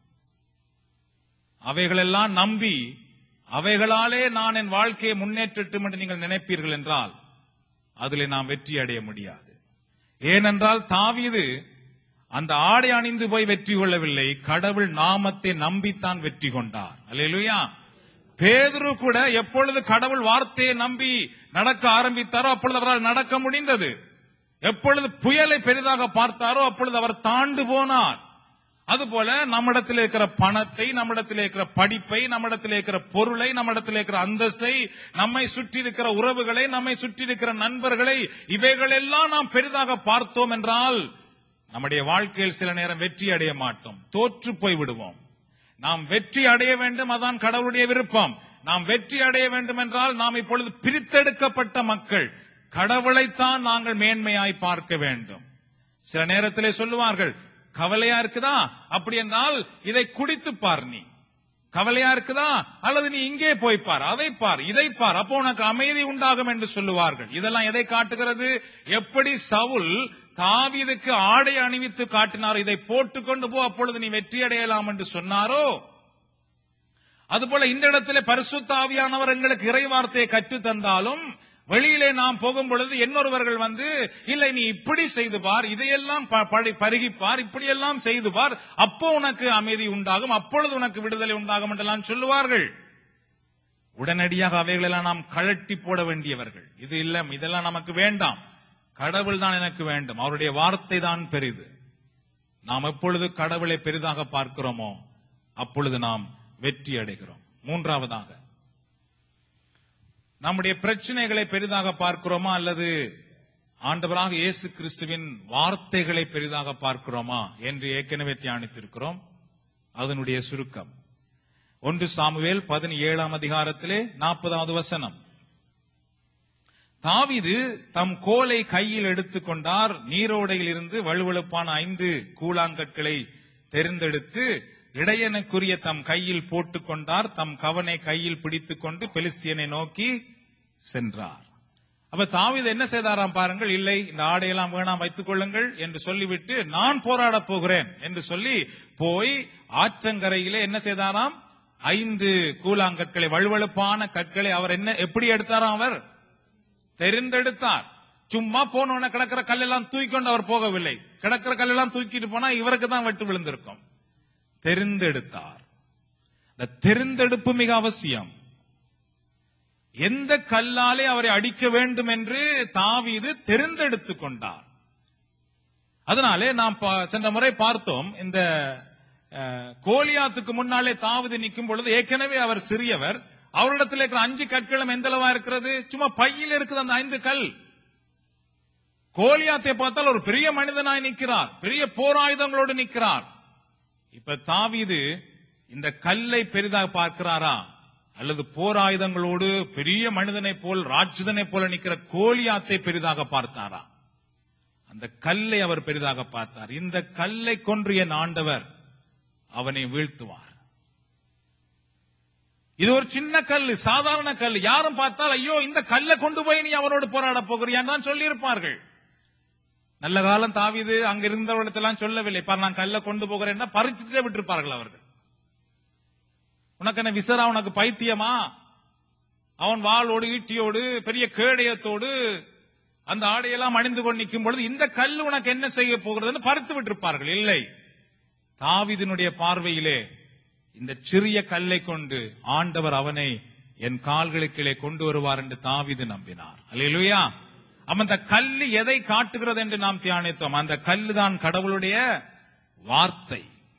அவைகளெல்லாம் நம்பி அவைகளாலே நான் என் வாழ்க்கையை முன்னேற்றட்டும் என்று நீங்கள் நினைப்பீர்கள் என்றால் அதிலே நாம் வெற்றி அடைய முடியாது ஏனென்றால் தாவீது அந்த ஆடை அணிந்து போய் வெற்றி கொள்ளவில்லை கடவுள் நாமத்தை நம்பித்தான் வெற்றி கொண்டார் அல்லேலூயா பேதுரு கூட எப்பொழுது கடவுள் வார்த்தையை நம்பி நடக்க ஆரம்பித்தாரோ அப்பொழுது அவரால் நடக்க முடிந்தது எப்பொழுது புயலை பெரிதாக பார்த்தாரோ அப்பொழுது அவர் தாண்டு போனார் அதுபோல நம்மிடத்தில் இருக்கிற பணத்தை நம்மிடத்தில் இருக்கிற படிப்பை நம்மிடத்தில் இருக்கிற பொருளை நம்மிடத்தில் இருக்கிற அந்தஸ்தை நம்மை சுற்றி இருக்கிற உறவுகளை நம்மை சுற்றி இருக்கிற நண்பர்களை இவைகளெல்லாம் நாம் பெரிதாக பார்த்தோம் என்றால் நம்முடைய வாழ்க்கையில் சில நேரம் வெற்றி அடைய மாட்டோம் தோற்று போய் விடுவோம் நாம் வெற்றி அடைய வேண்டும் அதான் கடவுளுடைய விருப்பம் நாம் வெற்றி அடைய வேண்டும் என்றால் நாம் இப்பொழுது பிரித்தெடுக்கப்பட்ட மக்கள் கடவுளைத்தான் நாங்கள் மேன்மையாய் பார்க்க வேண்டும் சில நேரத்திலே சொல்லுவார்கள் கவலையா இருக்குதா அப்படி என்றால் இதை குடித்து பார் நீ கவலையா இருக்குதா அல்லது நீ இங்கே போய் பார் அதை பார் இதை பார் அப்போ உனக்கு அமைதி உண்டாகும் என்று சொல்லுவார்கள் இதெல்லாம் எதை காட்டுகிறது எப்படி சவுல் தாவீதுக்கு ஆடை அணிவித்து காட்டினார் இதை போட்டுக்கொண்டு போ அப்பொழுது நீ வெற்றி அடையலாம் என்று சொன்னாரோ அதுபோல இந்த இடத்திலே பரிசுத்த ஆவியானவர் எங்களுக்கு இறை வார்த்தையை கற்றுத் தந்தாலும் வெளியிலே நாம் போகும் பொழுது இன்னொருவர்கள் வந்து இல்லை நீ இப்படி செய்து பார் இதையெல்லாம் ப- பழி- பருகிப்பார் இப்படியெல்லாம் செய்து பார் அப்போ உனக்கு அமைதி உண்டாகும் அப்பொழுது உனக்கு விடுதலை உண்டாகும் என்றெல்லாம் சொல்லுவார்கள் உடனடியாக அவைகளெல்லாம் நாம் கழட்டி போட வேண்டியவர்கள் இது இல்ல இதெல்லாம் நமக்கு வேண்டாம் கடவுள் தான் எனக்கு வேண்டும் அவருடைய வார்த்தை தான் பெரிது நாம் எப்பொழுது கடவுளை பெரிதாக பார்க்கிறோமோ அப்பொழுது நாம் வெற்றி அடைகிறோம் மூன்றாவதாக நம்முடைய பிரச்சனைகளை பெரிதாக பார்க்கிறோமா அல்லது ஆண்டவராக இயேசு கிறிஸ்துவின் வார்த்தைகளை பெரிதாக பார்க்கிறோமா என்று ஏற்கனவே தியானித்திருக்கிறோம் அதனுடைய சுருக்கம் ஒன்று சாமுவேல் பதினேழாம் அதிகாரத்திலே நாற்பதாவது வசனம் தாவீது தம் கோலை கையில் எடுத்துக்கொண்டார் நீரோடையில் இருந்து வலுவழுப்பான ஐந்து கூழாங்கற்களை தெரிந்தெடுத்து இடையனுக்குரிய தம் கையில் போட்டுக் கொண்டார் தம் கவனை கையில் பிடித்துக் கொண்டு பெலிஸ்தியனை நோக்கி சென்றார் அப்ப தாவீது என்ன செய்தாராம் பாருங்கள் இல்லை இந்த ஆடையெல்லாம் வேணாம் வைத்துக் கொள்ளுங்கள் என்று சொல்லிவிட்டு நான் போராடப் போகிறேன் என்று சொல்லி போய் ஆற்றங்கரையிலே என்ன செய்தாராம் ஐந்து கூழாங்கற்களை வழுவழுப்பான கற்களை அவர் என்ன எப்படி எடுத்தாராம் அவர் தெரிந்தெடுத்தார் சும்மா போனோன்னு கிடக்கிற கல்லெல்லாம் தூக்கிக்கொண்டு அவர் போகவில்லை கிடக்கிற கல்லெல்லாம் தூக்கிட்டு போனா இவருக்கு தான் வெட்டு விழுந்திருக்கும் தெரிந்தெடுத்தார் இந்த தெரிந்தெடுப்பு மிக அவசியம் எந்த கல்லாலே அவரை அடிக்க வேண்டும் என்று தாவீது தெரிந்தெடுத்துக் கொண்டார் அதனாலே நாம் பா- சென்ற முறை பார்த்தோம் இந்த அஹ், கோலியாத்துக்கு முன்னாலே தாவீது நிற்கும் பொழுது ஏற்கனவே அவர் சிறியவர் அவரிடத்தில் இருக்கிற அஞ்சு கற்களும் எந்த அளவா இருக்கிறது சும்மா பையில் இருக்குது அந்த ஐந்து கல் கோலியாத்தை பார்த்தால் ஒரு பெரிய மனிதனாய் நிற்கிறார் பெரிய போராயுதங்களோடு நிற்கிறார் இப்ப தாவீது இந்த கல்லை பெரிதாக பார்க்கிறாரா அல்லது போராயுதங்களோடு பெரிய மனிதனை போல் ராட்சதனை போல நிற்கிற கோலியாத்தை பெரிதாக பார்த்தாரா அந்த கல்லை அவர் பெரிதாக பார்த்தார் இந்த கல்லை கொன்று என் ஆண்டவர் அவனை வீழ்த்துவார் இது ஒரு சின்ன கல் சாதாரண கல் யாரும் பார்த்தால் ஐயோ இந்த கல்லை கொண்டு போய் நீ அவனோடு போராட போகிறியான்னு தான் சொல்லியிருப்பார்கள் நல்ல காலம் தாவிது அங்க இருந்தவர்களுக்கெல்லாம் சொல்லவில்லை பார் நான் கல்ல கொண்டு போகிறேன்னா பறிச்சுட்டே விட்டிருப்பார்கள் அவர்கள் உனக்கு என்ன விசரா உனக்கு பைத்தியமா அவன் வாளோடு ஈட்டியோடு பெரிய கேடயத்தோடு அந்த ஆடையெல்லாம் அணிந்து கொண்டு நிற்கும் பொழுது இந்த கல் உனக்கு என்ன செய்ய போகிறதுன்னு பறித்து விட்டிருப்பார்கள் இல்லை தாவிதினுடைய பார்வையிலே இந்த சிறிய கல்லை கொண்டு ஆண்டவர் அவனை என் கால்களுக்கிலே கொண்டு வருவார் என்று தாவிது நம்பினார் அல்லேலூயா அவன் அந்த கல்லு எதை காட்டுகிறது என்று நாம் தியானித்தோம் அந்த கல்லு தான் கடவுளுடைய வார்த்தை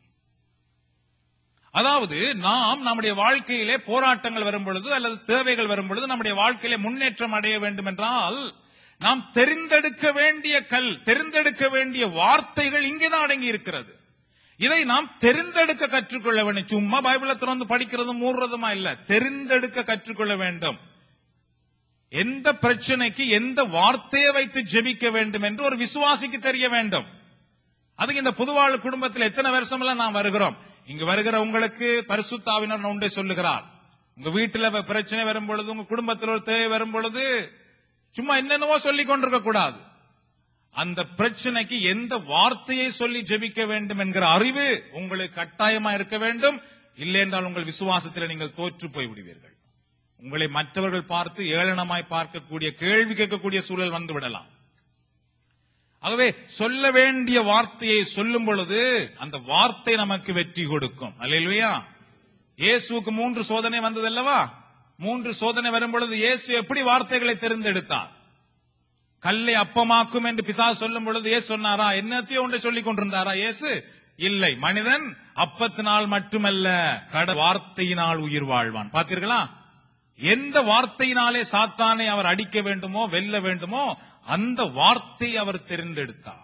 அதாவது நாம் நம்முடைய வாழ்க்கையிலே போராட்டங்கள் வரும் பொழுது அல்லது தேவைகள் வரும் பொழுது நம்முடைய வாழ்க்கையிலே முன்னேற்றம் அடைய வேண்டும் என்றால் நாம் தெரிந்தெடுக்க வேண்டிய கல் தெரிந்தெடுக்க வேண்டிய வார்த்தைகள் இங்கேதான் அடங்கி இருக்கிறது இதை நாம் தெரிந்தெடுக்க கற்றுக்கொள்ள வேண்டும் சும்மா பைபிளை திறந்து படிக்கிறதும் மூடுறதுமா இல்ல தெரிந்தெடுக்க கற்றுக்கொள்ள வேண்டும் எந்த பிரச்சனைக்கு எந்த வார்த்தையை வைத்து ஜெபிக்க வேண்டும் என்று ஒரு விசுவாசிக்கு தெரிய வேண்டும் அதுக்கு இந்த புதுவாழ் குடும்பத்தில் எத்தனை வருஷம் எல்லாம் நான் வருகிறோம் இங்கு வருகிற உங்களுக்கு பரிசுத்தாவினர் உண்டே சொல்லுகிறார் உங்க வீட்டுல வ- பிரச்சனை வரும் பொழுது உங்க குடும்பத்தில் ஒரு தேவை வரும் பொழுது சும்மா என்னென்னவோ சொல்லிக் கொண்டிருக்க கூடாது அந்த பிரச்சனைக்கு எந்த வார்த்தையை சொல்லி ஜெபிக்க வேண்டும் என்கிற அறிவு உங்களுக்கு கட்டாயமா இருக்க வேண்டும் இல்லை என்றால் உங்கள் விசுவாசத்தில் நீங்கள் தோற்று போய் விடுவீர்கள் உங்களை மற்றவர்கள் பார்த்து ஏளனமாய் பார்க்கக்கூடிய கேள்வி கேட்கக்கூடிய சூழல் வந்து விடலாம் ஆகவே சொல்ல வேண்டிய வார்த்தையை சொல்லும் பொழுது அந்த வார்த்தை நமக்கு வெற்றி கொடுக்கும் அல்லையா இயேசுவுக்கு மூன்று சோதனை வந்ததல்லவா மூன்று சோதனை வரும் பொழுது இயேசு எப்படி வார்த்தைகளை தேர்ந்தெடுத்தார் கல்லை அப்பமாக்கும் என்று பிசாசு சொல்லும் பொழுது இயேசு சொன்னாரா என்னத்தையோ ஒன்றை சொல்லிக் கொண்டிருந்தாரா இயேசு இல்லை மனிதன் அப்பத்தினால் மட்டுமல்ல கட வார்த்தையினால் உயிர் வாழ்வான் பார்த்தீர்களா எந்த வார்த்தையினாலே சாத்தானை அவர் அடிக்க வேண்டுமோ வெல்ல வேண்டுமோ அந்த வார்த்தை அவர் தேர்ந்தெடுத்தார்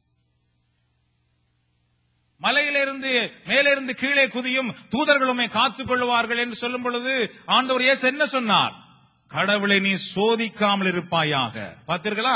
மலையிலிருந்து மேலிருந்து கீழே குதியும் தூதர்களுமே காத்துக் கொள்வார்கள் என்று சொல்லும் பொழுது ஆண்டவர் இயேசு என்ன சொன்னார் கடவுளை நீ சோதிக்காமல் இருப்பாயாக பார்த்தீர்களா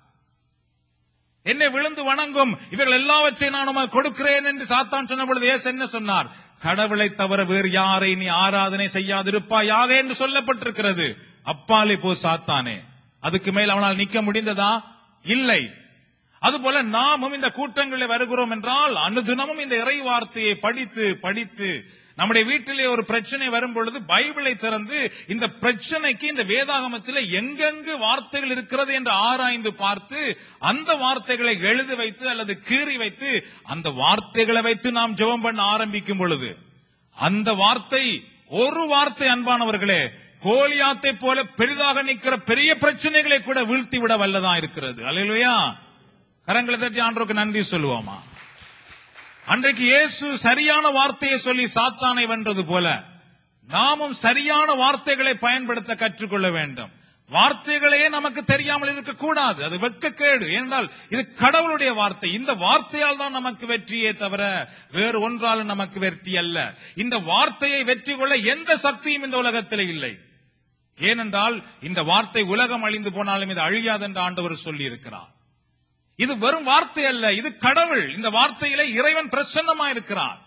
என்னை விழுந்து வணங்கும் இவர்கள் எல்லாவற்றையும் நான் உமக்கு கொடுக்கிறேன் என்று சாத்தான் சொன்ன பொழுது இயேசு என்ன சொன்னார் கடவுளை தவிர வேறு யாரை நீ ஆராதனை செய்யாதிருப்பாயாக என்று சொல்லப்பட்டிருக்கிறது அப்பாலே போ சாத்தானே அதுக்கு மேல் அவனால் நிக்க முடிந்ததா இல்லை அதுபோல நாமும் இந்த கூட்டங்களில் வருகிறோம் என்றால் அனுதினமும் இந்த இறை வார்த்தையை படித்து படித்து நம்முடைய வீட்டிலே ஒரு பிரச்சனை வரும் பொழுது பைபிளை திறந்து இந்த பிரச்சனைக்கு இந்த வேதாகமத்தில் எங்கெங்கு வார்த்தைகள் இருக்கிறது என்று ஆராய்ந்து பார்த்து அந்த வார்த்தைகளை எழுதி வைத்து அல்லது கீறி வைத்து அந்த வார்த்தைகளை வைத்து நாம் ஜெபம் பண்ண ஆரம்பிக்கும் பொழுது அந்த வார்த்தை ஒரு வார்த்தை அன்பானவர்களே கோலியாத்தை போல பெரிதாக நிற்கிற பெரிய பிரச்சனைகளை கூட வீழ்த்தி விட வல்லதா இருக்கிறது அல்லையா கரங்களை தட்டி ஆண்டவருக்கு நன்றி சொல்லுவோமா அன்றைக்கு இயேசு சரியான வார்த்தையை சொல்லி சாத்தானை வென்றது போல நாமும் சரியான வார்த்தைகளை பயன்படுத்த கற்றுக்கொள்ள வேண்டும் வார்த்தைகளே நமக்கு தெரியாமல் இருக்கக்கூடாது அது வெட்கக்கேடு ஏனென்றால் இது கடவுளுடைய வார்த்தை இந்த வார்த்தையால் தான் நமக்கு வெற்றியே தவிர வேறு ஒன்றாலும் நமக்கு வெற்றி அல்ல இந்த வார்த்தையை வெற்றி கொள்ள எந்த சக்தியும் இந்த உலகத்தில் இல்லை ஏனென்றால் இந்த வார்த்தை உலகம் அழிந்து போனாலும் இது அழியாது என்று ஆண்டவர் சொல்லி இருக்கிறார் இது வெறும் வார்த்தை அல்ல இது கடவுள் இந்த வார்த்தையிலே இறைவன் பிரசன்னமா இருக்கிறார்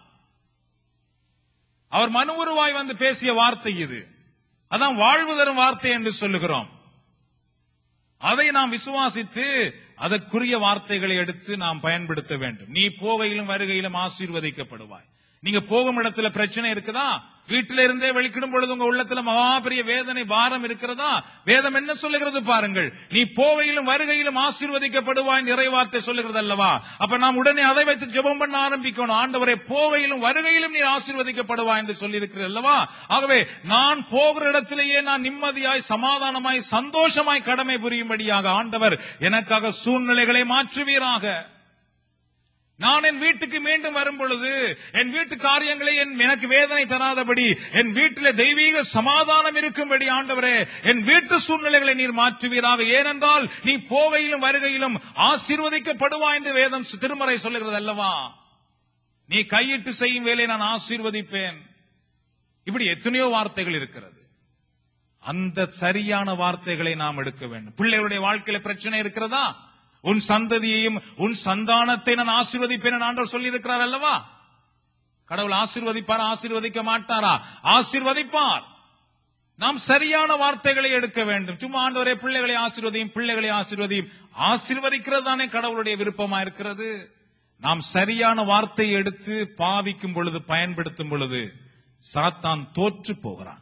அவர் மனு உருவாய் வந்து பேசிய வார்த்தை இது அதான் வாழ்வு தரும் வார்த்தை என்று சொல்லுகிறோம் அதை நாம் விசுவாசித்து அதற்குரிய வார்த்தைகளை எடுத்து நாம் பயன்படுத்த வேண்டும் நீ போகையிலும் வருகையிலும் ஆசீர்வதிக்கப்படுவாய் நீங்க போகும் இடத்துல பிரச்சனை இருக்குதா வீட்டில இருந்தே வெளிக்கிடும் பொழுது உங்க உள்ளத்துல மகா பெரிய வேதனை பாரம் இருக்கிறதா வேதம் என்ன சொல்லுகிறது பாருங்கள் நீ போகையிலும் வருகையிலும் ஆசீர்வதிக்கப்படுவாய் நிறைவார்த்தை சொல்லுகிறது அல்லவா அப்ப நாம் உடனே அதை வைத்து ஜெபம் பண்ண ஆரம்பிக்கணும் ஆண்டவரை போகையிலும் வருகையிலும் நீ ஆசீர்வதிக்கப்படுவாய் என்று சொல்லி இருக்கிறது அல்லவா ஆகவே நான் போகிற இடத்திலேயே நான் நிம்மதியாய் சமாதானமாய் சந்தோஷமாய் கடமை புரியும்படியாக ஆண்டவர் எனக்காக சூழ்நிலைகளை மாற்றுவீராக நான் என் வீட்டுக்கு மீண்டும் வரும் பொழுது என் வீட்டு காரியங்களை என் எனக்கு வேதனை தராதபடி என் வீட்டிலே தெய்வீக சமாதானம் இருக்கும்படி ஆண்டவரே என் வீட்டு சூழ்நிலைகளை நீர் மாற்றுவீராக ஏனென்றால் நீ போகையிலும் வருகையிலும் ஆசீர்வதிக்கப்படுவாய் என்று வேதம் திருமறை சொல்லுகிறது அல்லவா நீ கையிட்டு செய்யும் வேலையை நான் ஆசீர்வதிப்பேன் இப்படி எத்தனையோ வார்த்தைகள் இருக்கிறது அந்த சரியான வார்த்தைகளை நாம் எடுக்க வேண்டும் பிள்ளைகளுடைய வாழ்க்கையில பிரச்சனை இருக்கிறதா உன் சந்ததியையும் உன் சந்தானத்தை நான் ஆசீர்வதிப்பேன் என்று ஆண்டவர் சொல்லி இருக்கிறார் அல்லவா கடவுள் ஆசீர்வதிப்பார் ஆசீர்வதிக்க மாட்டாரா ஆசீர்வதிப்பார் நாம் சரியான வார்த்தைகளை எடுக்க வேண்டும் சும்மா ஆண்டவரே பிள்ளைகளை ஆசீர்வதியும் பிள்ளைகளை ஆசீர்வதியும் ஆசீர்வதிக்கிறது தானே கடவுளுடைய விருப்பமா இருக்கிறது நாம் சரியான வார்த்தையை எடுத்து பாவிக்கும் பொழுது பயன்படுத்தும் பொழுது சாத்தான் தோற்று போகிறான்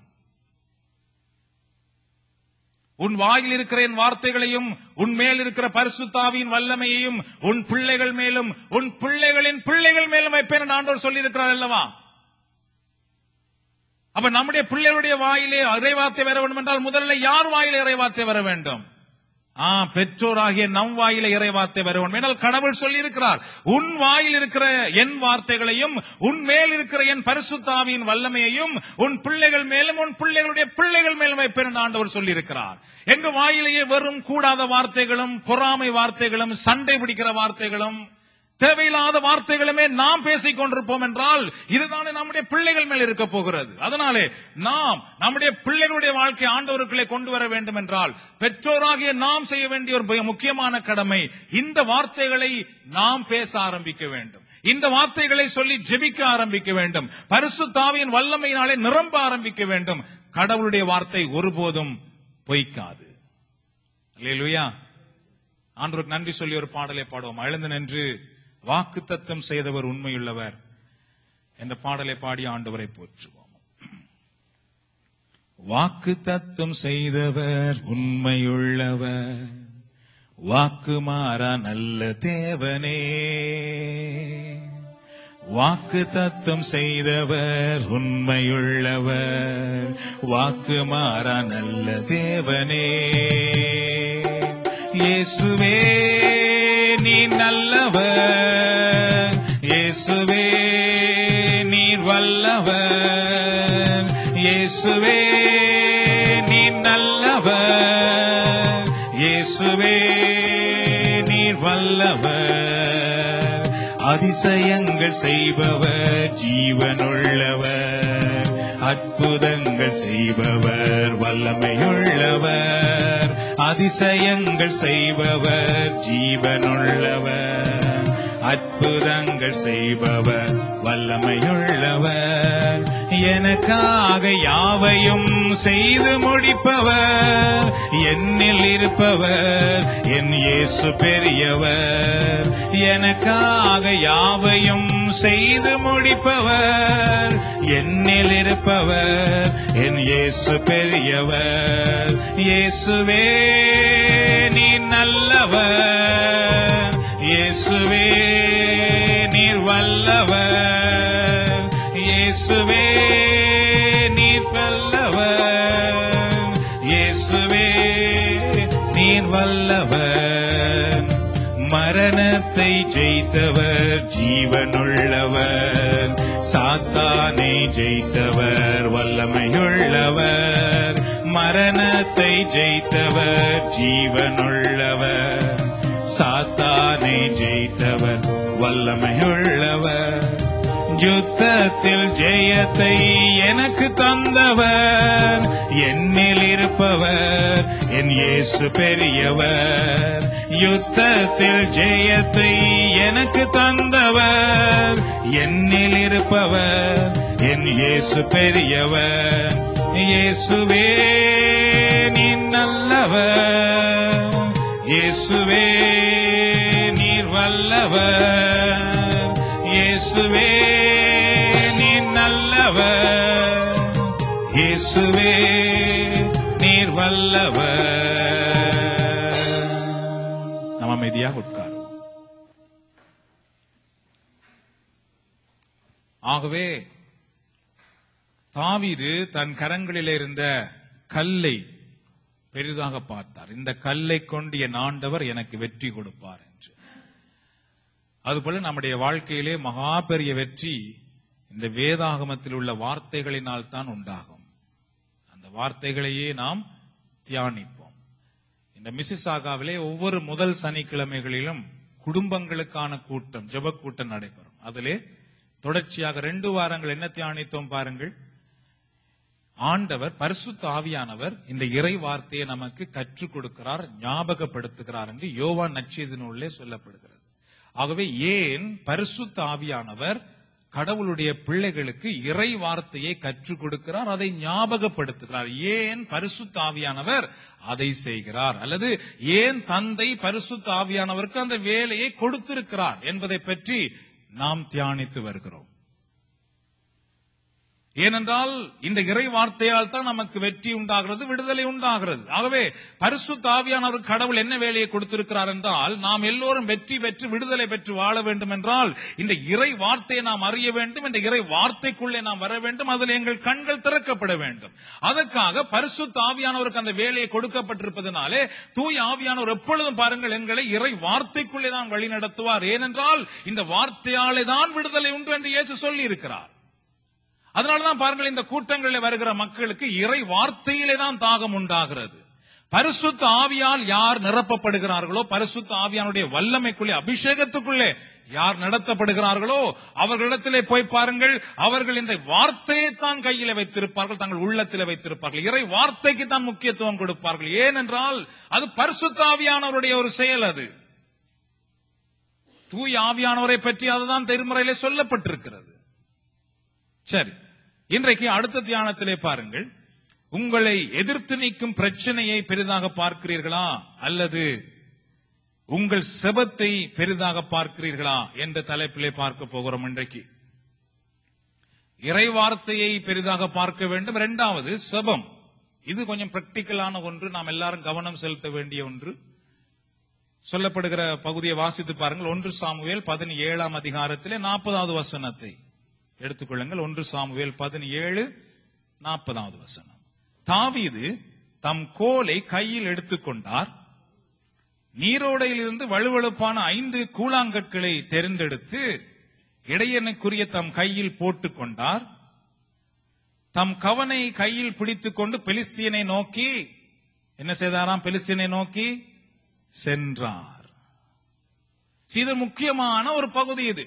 உன் வாயில் இருக்கிற என் வார்த்தைகளையும் உன் மேல் இருக்கிற பரிசுத்தாவியின் வல்லமையையும் உன் பிள்ளைகள் மேலும் உன் பிள்ளைகளின் பிள்ளைகள் மேலும் வைப்பேன் என்று ஆண்டவர் சொல்லி இருக்கிறார் அல்லவா அப்ப நம்முடைய பிள்ளைகளுடைய வாயிலே இறைவார்த்தை வர வேண்டும் என்றால் முதல்ல யார் வாயிலே இறைவார்த்தை வர வேண்டும் ஆ பெற்றோராகிய நம் வாயில இறைவார்த்தை வர வேண்டும் என்றால் கடவுள் சொல்லி இருக்கிறார் உன் வாயில் இருக்கிற என் வார்த்தைகளையும் உன் மேல் இருக்கிற என் பரிசுத்தாவியின் வல்லமையையும் உன் பிள்ளைகள் மேலும் உன் பிள்ளைகளுடைய பிள்ளைகள் மேலும் வைப்பேன் என்று ஆண்டவர் சொல்லி இருக்கிறார் எங்க வாயிலேயே வெறும் கூடாத வார்த்தைகளும் பொறாமை வார்த்தைகளும் சண்டை பிடிக்கிற வார்த்தைகளும் தேவையில்லாத வார்த்தைகளுமே நாம் பேசிக் கொண்டிருப்போம் என்றால் இதுதானே நம்முடைய பிள்ளைகள் மேல் இருக்க போகிறது அதனாலே நாம் நம்முடைய பிள்ளைகளுடைய வாழ்க்கை ஆண்டவருக்குள்ளே கொண்டு வர வேண்டும் என்றால் பெற்றோராகிய நாம் செய்ய வேண்டிய ஒரு மிக முக்கியமான கடமை இந்த வார்த்தைகளை நாம் பேச ஆரம்பிக்க வேண்டும் இந்த வார்த்தைகளை சொல்லி ஜெபிக்க ஆரம்பிக்க வேண்டும் பரிசு தாவியின் வல்லமையினாலே நிரம்ப ஆரம்பிக்க வேண்டும் கடவுளுடைய வார்த்தை ஒருபோதும் பொய்க்காது அல்லேலூயா ஆண்டவருக்கு நன்றி சொல்லி ஒரு பாடலை பாடுவோம் எழுந்து நின்று வாக்கு தத்தம் செய்தவர் உண்மையுள்ளவர் என்ற பாடலை பாடி ஆண்டவரை போற்றுவோம் வாக்கு தத்தம் செய்தவர் உண்மையுள்ளவர் வாக்கு மாறா நல்ல தேவனே வாக்கு தத்தம் செய்தவர் உண்மையுள்ளவர் வாக்கு மாறா நல்ல தேவனே இயேசுவே நீ நல்லவர் இயேசுவே நீர் வல்லவர் இயேசுவே நீ நல்லவர் இயேசுவே நீர் வல்லவர் அதிசயங்கள் செய்பவர் ஜீவனுள்ளவர் அற்புதங்கள் செய்பவர் வல்லமையுள்ளவர் அதிசயங்கள் செய்பவர் ஜீவனுள்ளவர் அற்புதங்கள் செய்பவர் வல்லமையுள்ளவர் எனக்காக யாவையும் செய்து முடிப்பவர் என்னில் இருப்பவர் என் இயேசு பெரியவர் எனக்காக யாவையும் செய்து முடிப்பவர் என்னில் இருப்பவர் என் இயேசு பெரியவர் இயேசுவே நீ நல்லவர் இயேசுவே நீர் வல்லவர் இயேசுவே நீர் வல்லவர் இயேசுவே நீர் வல்லவர் மரணத்தை ஜெயித்தவர் ஜீவனுள்ளவர் சாத்தானை ஜெயித்தவர் வல்லமையுள்ளவர் மரணத்தை ஜெயித்தவர் ஜீவனுள்ளவர் சாத்தானை ஜெயித்தவர் வல்லமையுள்ளவர் யுத்தத்தில் ஜெயத்தை எனக்கு தந்தவர் என்னில் இருப்பவர் என் இயேசு பெரியவர் யுத்தத்தில் ஜெயத்தை எனக்கு தந்தவர் என்னில் இருப்பவர் என் இயேசு பெரியவர் இயேசுவே நீ நல்லவர் இயேசுவே நீர் வல்லவர் இயேசுவே நீ நல்லவர் இயேசுவே நீர் வல்லவர் நாம் அமைதியாக உட்காருவோம் ஆகவே தாவீது தன் கரங்களில் இருந்த கல்லை பெரிதாக பார்த்தார் இந்த கல்லை கொண்டு என் ஆண்டவர் எனக்கு வெற்றி கொடுப்பார் என்று அதுபோல நம்முடைய வாழ்க்கையிலே மகா பெரிய வெற்றி இந்த வேதாகமத்தில் உள்ள வார்த்தைகளினால் தான் உண்டாகும் அந்த வார்த்தைகளையே நாம் தியானிப்போம் இந்த மிசிசாகாவிலே ஒவ்வொரு முதல் சனிக்கிழமைகளிலும் குடும்பங்களுக்கான கூட்டம் ஜெப கூட்டம் நடைபெறும் அதிலே தொடர்ச்சியாக ரெண்டு வாரங்கள் என்ன தியானித்தோம் பாருங்கள் ஆண்டவர் பரிசுத்த ஆவியானவர் இந்த இறை வார்த்தையை நமக்கு கற்றுக் கொடுக்கிறார் ஞாபகப்படுத்துகிறார் என்று யோவான் நச்செய்தி நூலிலே சொல்லப்படுகிறது ஆகவே ஏன் பரிசுத்த ஆவியானவர் கடவுளுடைய பிள்ளைகளுக்கு இறை வார்த்தையை கற்றுக் கொடுக்கிறார் அதை ஞாபகப்படுத்துகிறார் ஏன் பரிசுத்த ஆவியானவர் அதை செய்கிறார் அல்லது ஏன் தந்தை பரிசுத்த ஆவியானவருக்கு அந்த வேலையை கொடுத்திருக்கிறார் என்பதை பற்றி நாம் தியானித்து வருகிறோம் ஏனென்றால் இந்த இறை வார்த்தையால் தான் நமக்கு வெற்றி உண்டாகிறது விடுதலை உண்டாகிறது ஆகவே பரிசுத்த ஆவியானவர் கடவுள் என்ன வேலையை கொடுத்திருக்கிறார் என்றால் நாம் எல்லோரும் வெற்றி பெற்று விடுதலை பெற்று வாழ வேண்டும் என்றால் இந்த இறை வார்த்தையை நாம் அறிய வேண்டும் இந்த இறை வார்த்தைக்குள்ளே நாம் வர வேண்டும் அதில் எங்கள் கண்கள் திறக்கப்பட வேண்டும் அதற்காக பரிசுத்த ஆவியானவருக்கு அந்த வேலையை கொடுக்கப்பட்டிருப்பதனாலே தூய் ஆவியானவர் எப்பொழுதும் பாருங்கள் எங்களை இறை வார்த்தைக்குள்ளே தான் வழி நடத்துவார் ஏனென்றால் இந்த வார்த்தையாலே தான் விடுதலை உண்டு என்று இயேசு சொல்லி இருக்கிறார் அதனாலதான் பாருங்கள் இந்த கூட்டங்களில் வருகிற மக்களுக்கு இறை வார்த்தையிலே தான் தாகம் உண்டாகிறது பரிசுத்த ஆவியால் யார் நிரப்பப்படுகிறார்களோ பரிசுத்த ஆவியானுடைய வல்லமைக்குள்ளே அபிஷேகத்துக்குள்ளே யார் நடத்தப்படுகிறார்களோ அவர்களிடத்திலே போய் பாருங்கள் அவர்கள் இந்த வார்த்தையை தான் கையில வைத்திருப்பார்கள் தங்கள் உள்ளத்திலே வைத்திருப்பார்கள் இறை வார்த்தைக்கு தான் முக்கியத்துவம் கொடுப்பார்கள் ஏனென்றால் அது பரிசுத்த ஆவியானவருடைய ஒரு செயல் அது தூய் ஆவியானவரை பற்றி அதுதான் திருமுறையிலே சொல்லப்பட்டிருக்கிறது சரி இன்றைக்கு அடுத்த தியானத்திலே பாருங்கள் உங்களை எதிர்த்து நிற்கும் பிரச்சனையை பெரிதாக பார்க்கிறீர்களா அல்லது உங்கள் செபத்தை பெரிதாக பார்க்கிறீர்களா என்ற தலைப்பிலே பார்க்க போகிறோம் இன்றைக்கு இறை வார்த்தையை பெரிதாக பார்க்க வேண்டும் இரண்டாவது செபம் இது கொஞ்சம் பிராக்டிக்கலான ஒன்று நாம் எல்லாரும் கவனம் செலுத்த வேண்டிய ஒன்று சொல்லப்படுகிற பகுதியை வாசித்து பாருங்கள் ஒன்று சாமுவேல் பதினேழாம் அதிகாரத்திலே நாற்பதாவது வசனத்தை எடுத்துக்கொள்ளுங்கள் ஒன்று சாமுவேல் பதினேழு நாற்பதாவது வசனம் தாவீது தம் கோலை கையில் எடுத்துக்கொண்டார் நீரோடையிலிருந்து வலுவழுப்பான ஐந்து கூழாங்கற்களை தெரிந்தெடுத்து இடையனுக்குரிய தம் கையில் போட்டுக் கொண்டார் தம் கவனை கையில் பிடித்துக் கொண்டு பெலிஸ்தியனை நோக்கி என்ன செய்தாராம் பெலிஸ்தியனை நோக்கி சென்றார் இது முக்கியமான ஒரு பகுதி இது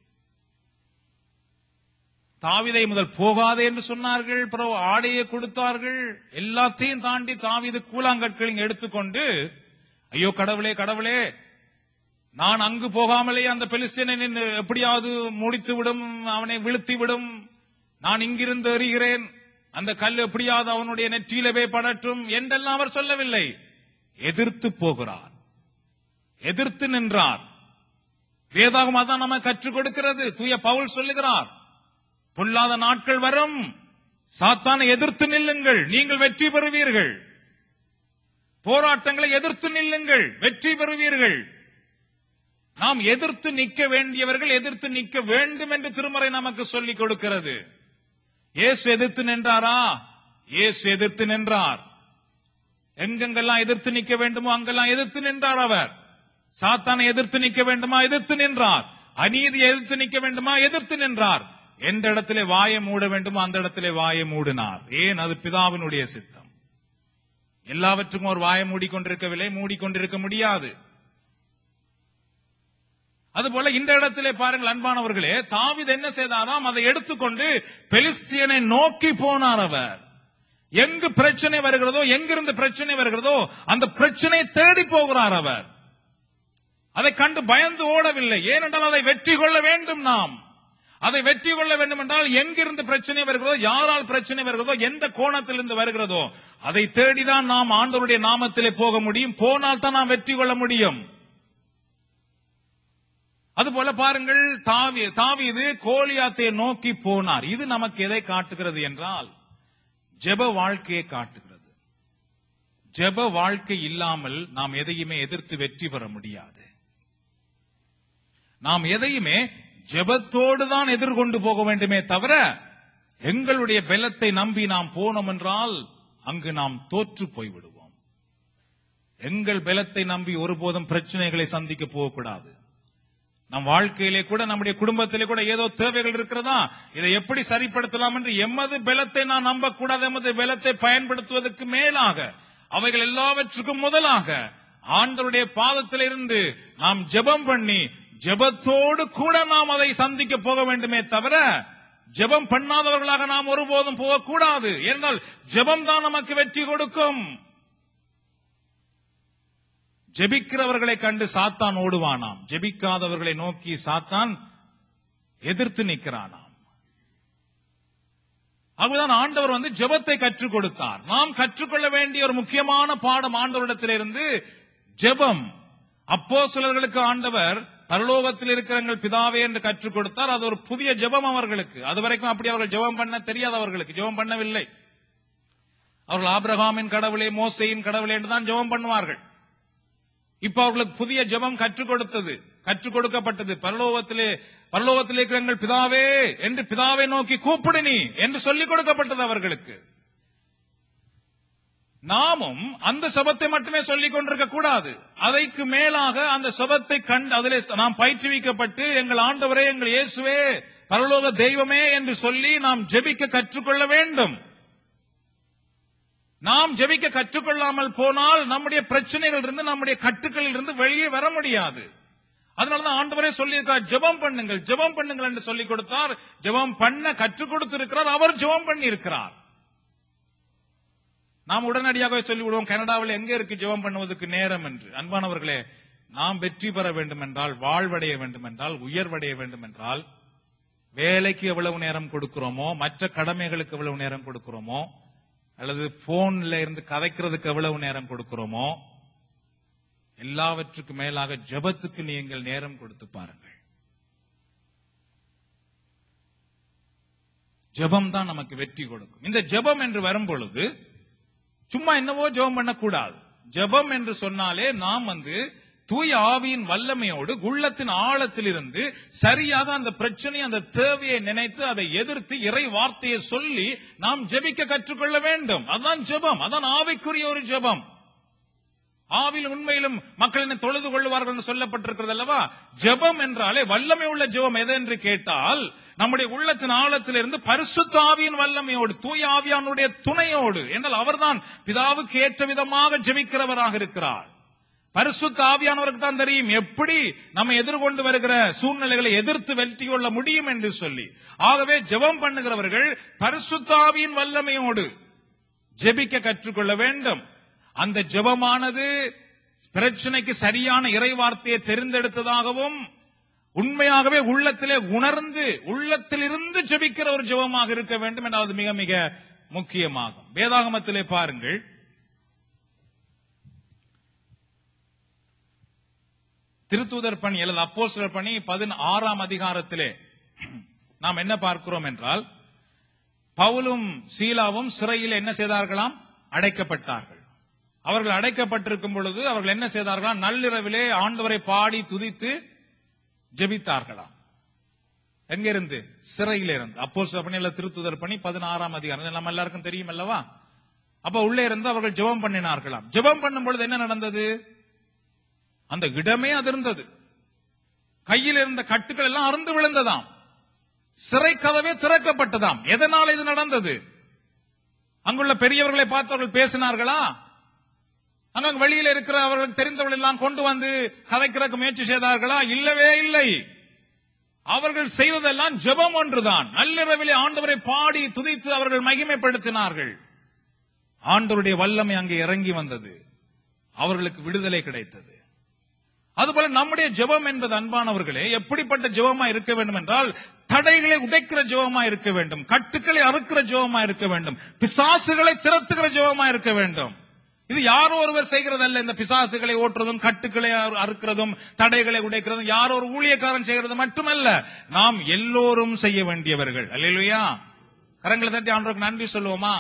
தாவிதை முதல் போகாதே என்று சொன்னார்கள் பிறகு ஆடையை கொடுத்தார்கள் எல்லாத்தையும் தாண்டி தாவிது கூழாங்கற்களையும் எடுத்துக்கொண்டு ஐயோ கடவுளே கடவுளே நான் அங்கு போகாமலே அந்த பெலிஸ்தீனை நின்னு எப்படியாவது முடித்து விடும் அவனை வீழ்த்தி விடும் நான் இங்கிருந்து எறிகிறேன் அந்த கல் எப்படியாவது அவனுடைய நெற்றியில போய் படட்டும் என்றெல்லாம் அவர் சொல்லவில்லை எதிர்த்து போகிறார் எதிர்த்து நின்றார் வேதாகம் அதான் நம்ம கற்றுக் கொடுக்கிறது தூய பவுல் சொல்லுகிறார் பொல்லாத நாட்கள் வரும் சாத்தானை எதிர்த்து நில்லுங்கள் நீங்கள் வெற்றி பெறுவீர்கள் போராட்டங்களை எதிர்த்து நில்லுங்கள் வெற்றி பெறுவீர்கள் நாம் எதிர்த்து நிற்க வேண்டியவர்கள் எதிர்த்து நிற்க வேண்டும் என்று திருமறை நமக்கு சொல்லிக் கொடுக்கிறது இயேசு எதிர்த்து நின்றாரா இயேசு எதிர்த்து நின்றார் எங்கெங்கெல்லாம் எதிர்த்து நிற்க வேண்டுமோ அங்கெல்லாம் எதிர்த்து நின்றார் அவர் சாத்தானை எதிர்த்து நிற்க வேண்டுமா எதிர்த்து நின்றார் அநீதியை எதிர்த்து நிற்க வேண்டுமா எதிர்த்து நின்றார் எந்த இடத்திலே வாயை மூட வேண்டுமோ அந்த இடத்திலே வாயை மூடினார் ஏன் அது பிதாவினுடைய சித்தம் எல்லாவற்றுக்கும் ஒரு வாயை மூடிக்கொண்டிருக்கவில்லை மூடிக்கொண்டிருக்க முடியாது அதுபோல இந்த இடத்திலே பாருங்கள் அன்பானவர்களே தாவிது என்ன செய்தாராம் அதை எடுத்துக்கொண்டு பெலிஸ்தியனை நோக்கி போனார் அவர் எங்கு பிரச்சனை வருகிறதோ எங்கிருந்து பிரச்சனை வருகிறதோ அந்த பிரச்சனையை தேடி போகிறார் அவர் அதை கண்டு பயந்து ஓடவில்லை ஏனென்றால் அதை வெற்றி கொள்ள வேண்டும் நாம் அதை வெற்றி கொள்ள வேண்டும் என்றால் எங்கிருந்து பிரச்சனை வருகிறதோ யாரால் பிரச்சனை வருகிறதோ எந்த கோணத்திலிருந்து வருகிறதோ அதை தேடிதான் நாம் ஆண்டவருடைய நாமத்திலே போக முடியும் போனால் தான் நாம் வெற்றி கொள்ள முடியும் அதுபோல பாருங்கள் தாவி தாவீது கோலியாத்தை நோக்கி போனார் இது நமக்கு எதை காட்டுகிறது என்றால் ஜெப வாழ்க்கையை காட்டுகிறது ஜெப வாழ்க்கை இல்லாமல் நாம் எதையுமே எதிர்த்து வெற்றி பெற முடியாது நாம் எதையுமே ஜெபத்தோடு தான் எதிர்கொண்டு போக வேண்டுமே தவிர எங்களுடைய பலத்தை நம்பி நாம் போனோம் என்றால் அங்கு நாம் தோற்று போய்விடுவோம் எங்கள் பலத்தை நம்பி ஒருபோதும் பிரச்சனைகளை சந்திக்க போகக்கூடாது நம் வாழ்க்கையிலே கூட நம்முடைய குடும்பத்திலே கூட ஏதோ தேவைகள் இருக்கிறதா இதை எப்படி சரிப்படுத்தலாம் என்று எமது பலத்தை நான் நம்பக்கூடாது எமது பலத்தை பயன்படுத்துவதற்கு மேலாக அவைகள் எல்லாவற்றுக்கும் முதலாக ஆண்டவருடைய பாதத்திலிருந்து நாம் ஜெபம் பண்ணி ஜெபத்தோடு கூட நாம் அதை சந்திக்க போக வேண்டுமே தவிர ஜெபம் பண்ணாதவர்களாக நாம் ஒருபோதும் போகக்கூடாது ஏனென்றால் ஜெபம் தான் நமக்கு வெற்றி கொடுக்கும் ஜெபிக்கிறவர்களை கண்டு சாத்தான் ஓடுவானாம் ஜெபிக்காதவர்களை நோக்கி சாத்தான் எதிர்த்து நிற்கிறானாம் ஆகவேதான் ஆண்டவர் வந்து ஜெபத்தை கற்றுக் கொடுத்தார் நாம் கற்றுக்கொள்ள வேண்டிய ஒரு முக்கியமான பாடம் ஆண்டவரிடத்திலிருந்து ஜெபம் அப்போ சிலர்களுக்கு ஆண்டவர் பரலோகத்தில் இருக்கிற எங்கள் பிதாவே என்று கற்றுக் கொடுத்தார் அது ஒரு புதிய ஜெபம் அவர்களுக்கு அது வரைக்கும் அப்படி அவர்கள் ஜெபம் பண்ண தெரியாதவர்களுக்கு ஜெபம் பண்ணவில்லை அவர்கள் ஆபிரகாமின் கடவுளே மோசையின் கடவுளே என்று தான் ஜெபம் பண்ணுவார்கள் இப்ப அவர்களுக்கு புதிய ஜெபம் கற்றுக் கொடுத்தது கற்றுக் கொடுக்கப்பட்டது பரலோகத்திலே பரலோகத்திலே இருக்கிற எங்கள் பிதாவே என்று பிதாவை நோக்கி கூப்பிடு நீ என்று சொல்லிக் கொடுக்கப்பட்டது அவர்களுக்கு நாமும் அந்த சபத்தை மட்டுமே சொல்லிக் கொண்டிருக்க கூடாது அதைக்கு மேலாக அந்த சபத்தை கண்டு அதிலே நாம் பயிற்றுவிக்கப்பட்டு எங்கள் ஆண்டவரே எங்கள் இயேசுவே பரலோக தெய்வமே என்று சொல்லி நாம் ஜெபிக்க கற்றுக்கொள்ள வேண்டும் நாம் ஜெபிக்க கற்றுக்கொள்ளாமல் போனால் நம்முடைய பிரச்சனைகள் இருந்து நம்முடைய கட்டுக்களில் இருந்து வெளியே வர முடியாது அதனாலதான் ஆண்டவரே சொல்லியிருக்கார் ஜெபம் பண்ணுங்கள் ஜெபம் பண்ணுங்கள் என்று சொல்லிக் கொடுத்தார் ஜெபம் பண்ண கற்றுக் கொடுத்திருக்கிறார் அவர் ஜெபம் பண்ணி இருக்கிறார் நாம் உடனடியாக சொல்லி விடுவோம் கனடாவில் எங்க இருக்கு ஜெபம் பண்ணுவதற்கு நேரம் என்று அன்பானவர்களே நாம் வெற்றி பெற வேண்டும் என்றால் வாழ்வடைய வேண்டும் என்றால் உயர்வடைய வேண்டும் என்றால் வேலைக்கு எவ்வளவு நேரம் கொடுக்கிறோமோ மற்ற கடமைகளுக்கு எவ்வளவு நேரம் கொடுக்கிறோமோ அல்லது போன்ல இருந்து கதைக்கிறதுக்கு எவ்வளவு நேரம் கொடுக்கிறோமோ எல்லாவற்றுக்கும் மேலாக ஜெபத்துக்கு நீங்கள் நேரம் கொடுத்து பாருங்கள் ஜெபம் தான் நமக்கு வெற்றி கொடுக்கும் இந்த ஜெபம் என்று வரும் பொழுது சும்மா என்னவோ ஜெபம் பண்ணக்கூடாது ஜெபம் என்று சொன்னாலே நாம் வந்து தூய ஆவியின் வல்லமையோடு உள்ளத்தின் ஆழத்திலிருந்து சரியாக அந்த பிரச்சனை அந்த தேவையை நினைத்து அதை எதிர்த்து இறை வார்த்தையை சொல்லி நாம் ஜெபிக்க கற்றுக்கொள்ள வேண்டும் அதான் ஜெபம் அதான் ஆவிக்குரிய ஒரு ஜெபம் ஆவில் உண்மையிலும் மக்கள் என்ன தொழுது கொள்வார்கள் என்று சொல்லப்பட்டிருக்கிறது அல்லவா ஜெபம் என்றாலே வல்லமை உள்ள ஜெபம் எது என்று கேட்டால் நம்முடைய உள்ளத்தின் ஆழத்திலிருந்து பரிசுத்த ஆவியின் வல்லமையோடு தூய ஆவியானுடைய துணையோடு என்றால் அவர்தான் பிதாவுக்கு ஏற்ற விதமாக ஜெபிக்கிறவராக இருக்கிறார் பரிசுத்த ஆவியானவருக்கு தான் தெரியும் எப்படி நம்ம எதிர்கொண்டு வருகிற சூழ்நிலைகளை எதிர்த்து வெற்றி கொள்ள முடியும் என்று சொல்லி ஆகவே ஜெபம் பண்ணுகிறவர்கள் பரிசுத்த ஆவியின் வல்லமையோடு ஜெபிக்க கற்றுக்கொள்ள வேண்டும் அந்த ஜெபமானது பிரச்சனைக்கு சரியான இறைவார்த்தையை தெரிந்தெடுத்ததாகவும் உண்மையாகவே உள்ளத்திலே உணர்ந்து உள்ளத்திலிருந்து ஜெபிக்கிற ஒரு ஜெபமாக இருக்க வேண்டும் என்றால் அது மிக மிக முக்கியமாகும் வேதாகமத்திலே பாருங்கள் திருத்தூதர் பணி அல்லது அப்போஸ்தலர் பணி பதினாறாம் அதிகாரத்திலே நாம் என்ன பார்க்கிறோம் என்றால் பவுலும் சீலாவும் சிறையில் என்ன செய்தார்களாம் அடைக்கப்பட்டார்கள் அவர்கள் அடைக்கப்பட்டிருக்கும் பொழுது அவர்கள் என்ன செய்தார்களாம் நள்ளிரவிலே ஆண்டவரை பாடி துதித்து ஜெபித்தார்களாம் எங்கிருந்து சிறையில இருந்து அப்போ பணி இல்ல திருத்துதர் பணி பதினாறாம் அதிகாரம் நம்ம எல்லாருக்கும் தெரியும் அல்லவா அப்ப உள்ளே இருந்து அவர்கள் ஜெபம் பண்ணினார்களாம் ஜெபம் பண்ணும் பொழுது என்ன நடந்தது அந்த இடமே அதிர்ந்தது கையில் இருந்த கட்டுகள் எல்லாம் அறுந்து விழுந்ததாம் சிறை கதவே திறக்கப்பட்டதாம் எதனால் இது நடந்தது அங்குள்ள பெரியவர்களை பார்த்து அவர்கள் பேசினார்களா அங்க வெளியில இருக்கிற அவர்களுக்கு தெரிந்தவர்கள் எல்லாம் கொண்டு வந்து கதைக்கிறதுக்கு முயற்சி செய்தார்களா இல்லவே இல்லை அவர்கள் செய்ததெல்லாம் ஜெபம் ஒன்றுதான் நள்ளிரவிலே ஆண்டவரை பாடி துதித்து அவர்கள் மகிமைப்படுத்தினார்கள் ஆண்டவருடைய வல்லமை அங்கே இறங்கி வந்தது அவர்களுக்கு விடுதலை கிடைத்தது அதுபோல நம்முடைய ஜெபம் என்பது அன்பானவர்களே எப்படிப்பட்ட ஜெபமா இருக்க வேண்டும் என்றால் தடைகளை உடைக்கிற ஜெபமா இருக்க வேண்டும் கட்டுக்களை அறுக்கிற ஜெபமா இருக்க வேண்டும் பிசாசுகளை திரத்துகிற ஜெபமா இருக்க வேண்டும் இது யாரோ ஒருவர் செய்கிறதல்ல இந்த பிசாசுகளை ஓட்டுறதும் கட்டுக்களை அறு- அறுக்கிறதும் தடைகளை உடைக்கிறதும் யாரோ ஒரு ஊழியக்காரன் செய்கிறது மட்டுமல்ல நாம் எல்லோரும் செய்ய வேண்டியவர்கள் அல்லையா கரங்களை தட்டி ஆண்டவருக்கு நன்றி சொல்லுவோமா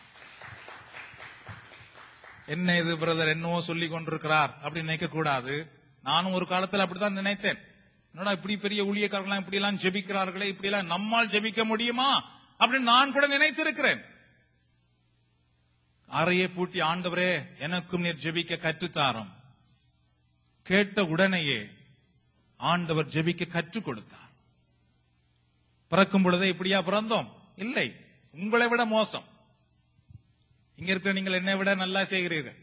என்ன இது பிரதர் என்னவோ சொல்லி கொண்டிருக்கிறார் அப்படின்னு நினைக்க கூடாது நானும் ஒரு காலத்துல அப்படித்தான் நினைத்தேன் என்னடா இப்படி பெரிய ஊழியக்காரர்களாம் இப்படி எல்லாம் ஜெபிக்கிறார்களே இப்படி எல்லாம் நம்மால் ஜெபிக்க முடியுமா அப்படின்னு நான் கூட நினைத்திருக்கிறேன் அறையை பூட்டி ஆண்டவரே எனக்கும் நீர் ஜெபிக்க கற்றுத்தாரும் கேட்ட உடனேயே ஆண்டவர் ஜெபிக்க கற்றுக் கொடுத்தார் பிறக்கும் பொழுதே இப்படியா பிறந்தோம் இல்லை உங்களை விட மோசம் இங்க இருக்கிற நீங்கள் என்னை விட நல்லா செய்கிறீர்கள்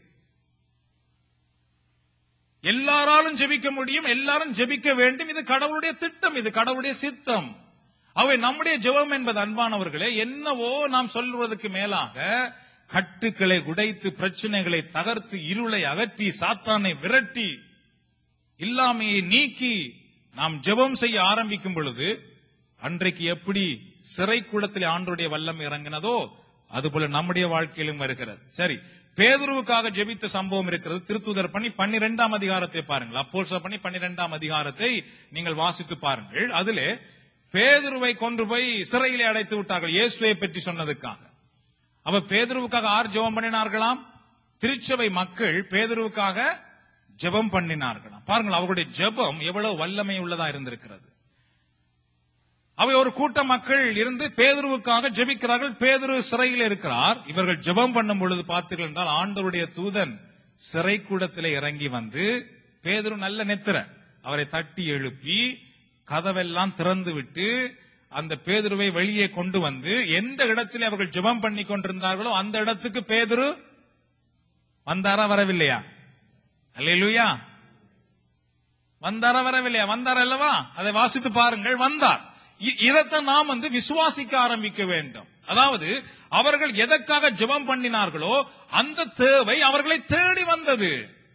எல்லாராலும் ஜெபிக்க முடியும் எல்லாரும் ஜெபிக்க வேண்டும் இது கடவுளுடைய திட்டம் இது கடவுளுடைய சித்தம் அவை நம்முடைய ஜெபம் என்பது அன்பானவர்களே என்னவோ நாம் சொல்வதற்கு மேலாக கட்டுக்களை உடைத்து பிரச்சனைகளை தகர்த்து இருளை அகற்றி சாத்தானை விரட்டி இல்லாமையை நீக்கி நாம் ஜெபம் செய்ய ஆரம்பிக்கும் பொழுது அன்றைக்கு எப்படி சிறை கூடத்தில் ஆண்டோடைய வல்லம் இறங்கினதோ அதுபோல நம்முடைய வாழ்க்கையிலும் வருகிறது சரி பேதுருவுக்காக ஜெபித்த சம்பவம் இருக்கிறது திருத்துதர் பண்ணி பன்னிரெண்டாம் அதிகாரத்தை பாருங்கள் அப்போல்ச பண்ணி பன்னிரெண்டாம் அதிகாரத்தை நீங்கள் வாசித்து பாருங்கள் அதிலே பேதுருவை கொண்டு போய் சிறையிலே அடைத்து விட்டார்கள் இயேசுவை பற்றி சொன்னதுக்காக அவ பேதுருவுக்காக ஆர் ஜெபம் பண்ணினார்களாம் திருச்சபை மக்கள் பேதுருவுக்காக ஜெபம் பண்ணினார்களாம் பாருங்கள் அவர்களுடைய ஜெபம் எவ்வளவு வல்லமை உள்ளதா இருந்திருக்கிறது அவை ஒரு கூட்ட மக்கள் இருந்து பேதுருவுக்காக ஜெபிக்கிறார்கள் பேதுரு சிறையில் இருக்கிறார் இவர்கள் ஜெபம் பண்ணும் பொழுது பார்த்தீர்கள் என்றால் ஆண்டவருடைய தூதன் சிறை கூடத்திலே இறங்கி வந்து பேதுரு நல்ல நெத்திர அவரை தட்டி எழுப்பி கதவெல்லாம் திறந்து விட்டு அந்த பேதுருவை வெளியே கொண்டு வந்து எந்த இடத்தில் அவர்கள் ஜெபம் பண்ணி கொண்டிருந்தார்களோ அந்த இடத்துக்கு பேதுரு வந்தாரா வரவில்லையா அல்லேலூயா வந்தாரா வரவில்லையா வந்தார் அல்லவா அதை வாசித்து பாருங்கள் வந்தார் இ- இதைத்தான் நாம் வந்து விசுவாசிக்க ஆரம்பிக்க வேண்டும் அதாவது அவர்கள் எதற்காக ஜெபம் பண்ணினார்களோ அந்த தேவை அவர்களை தேடி வந்தது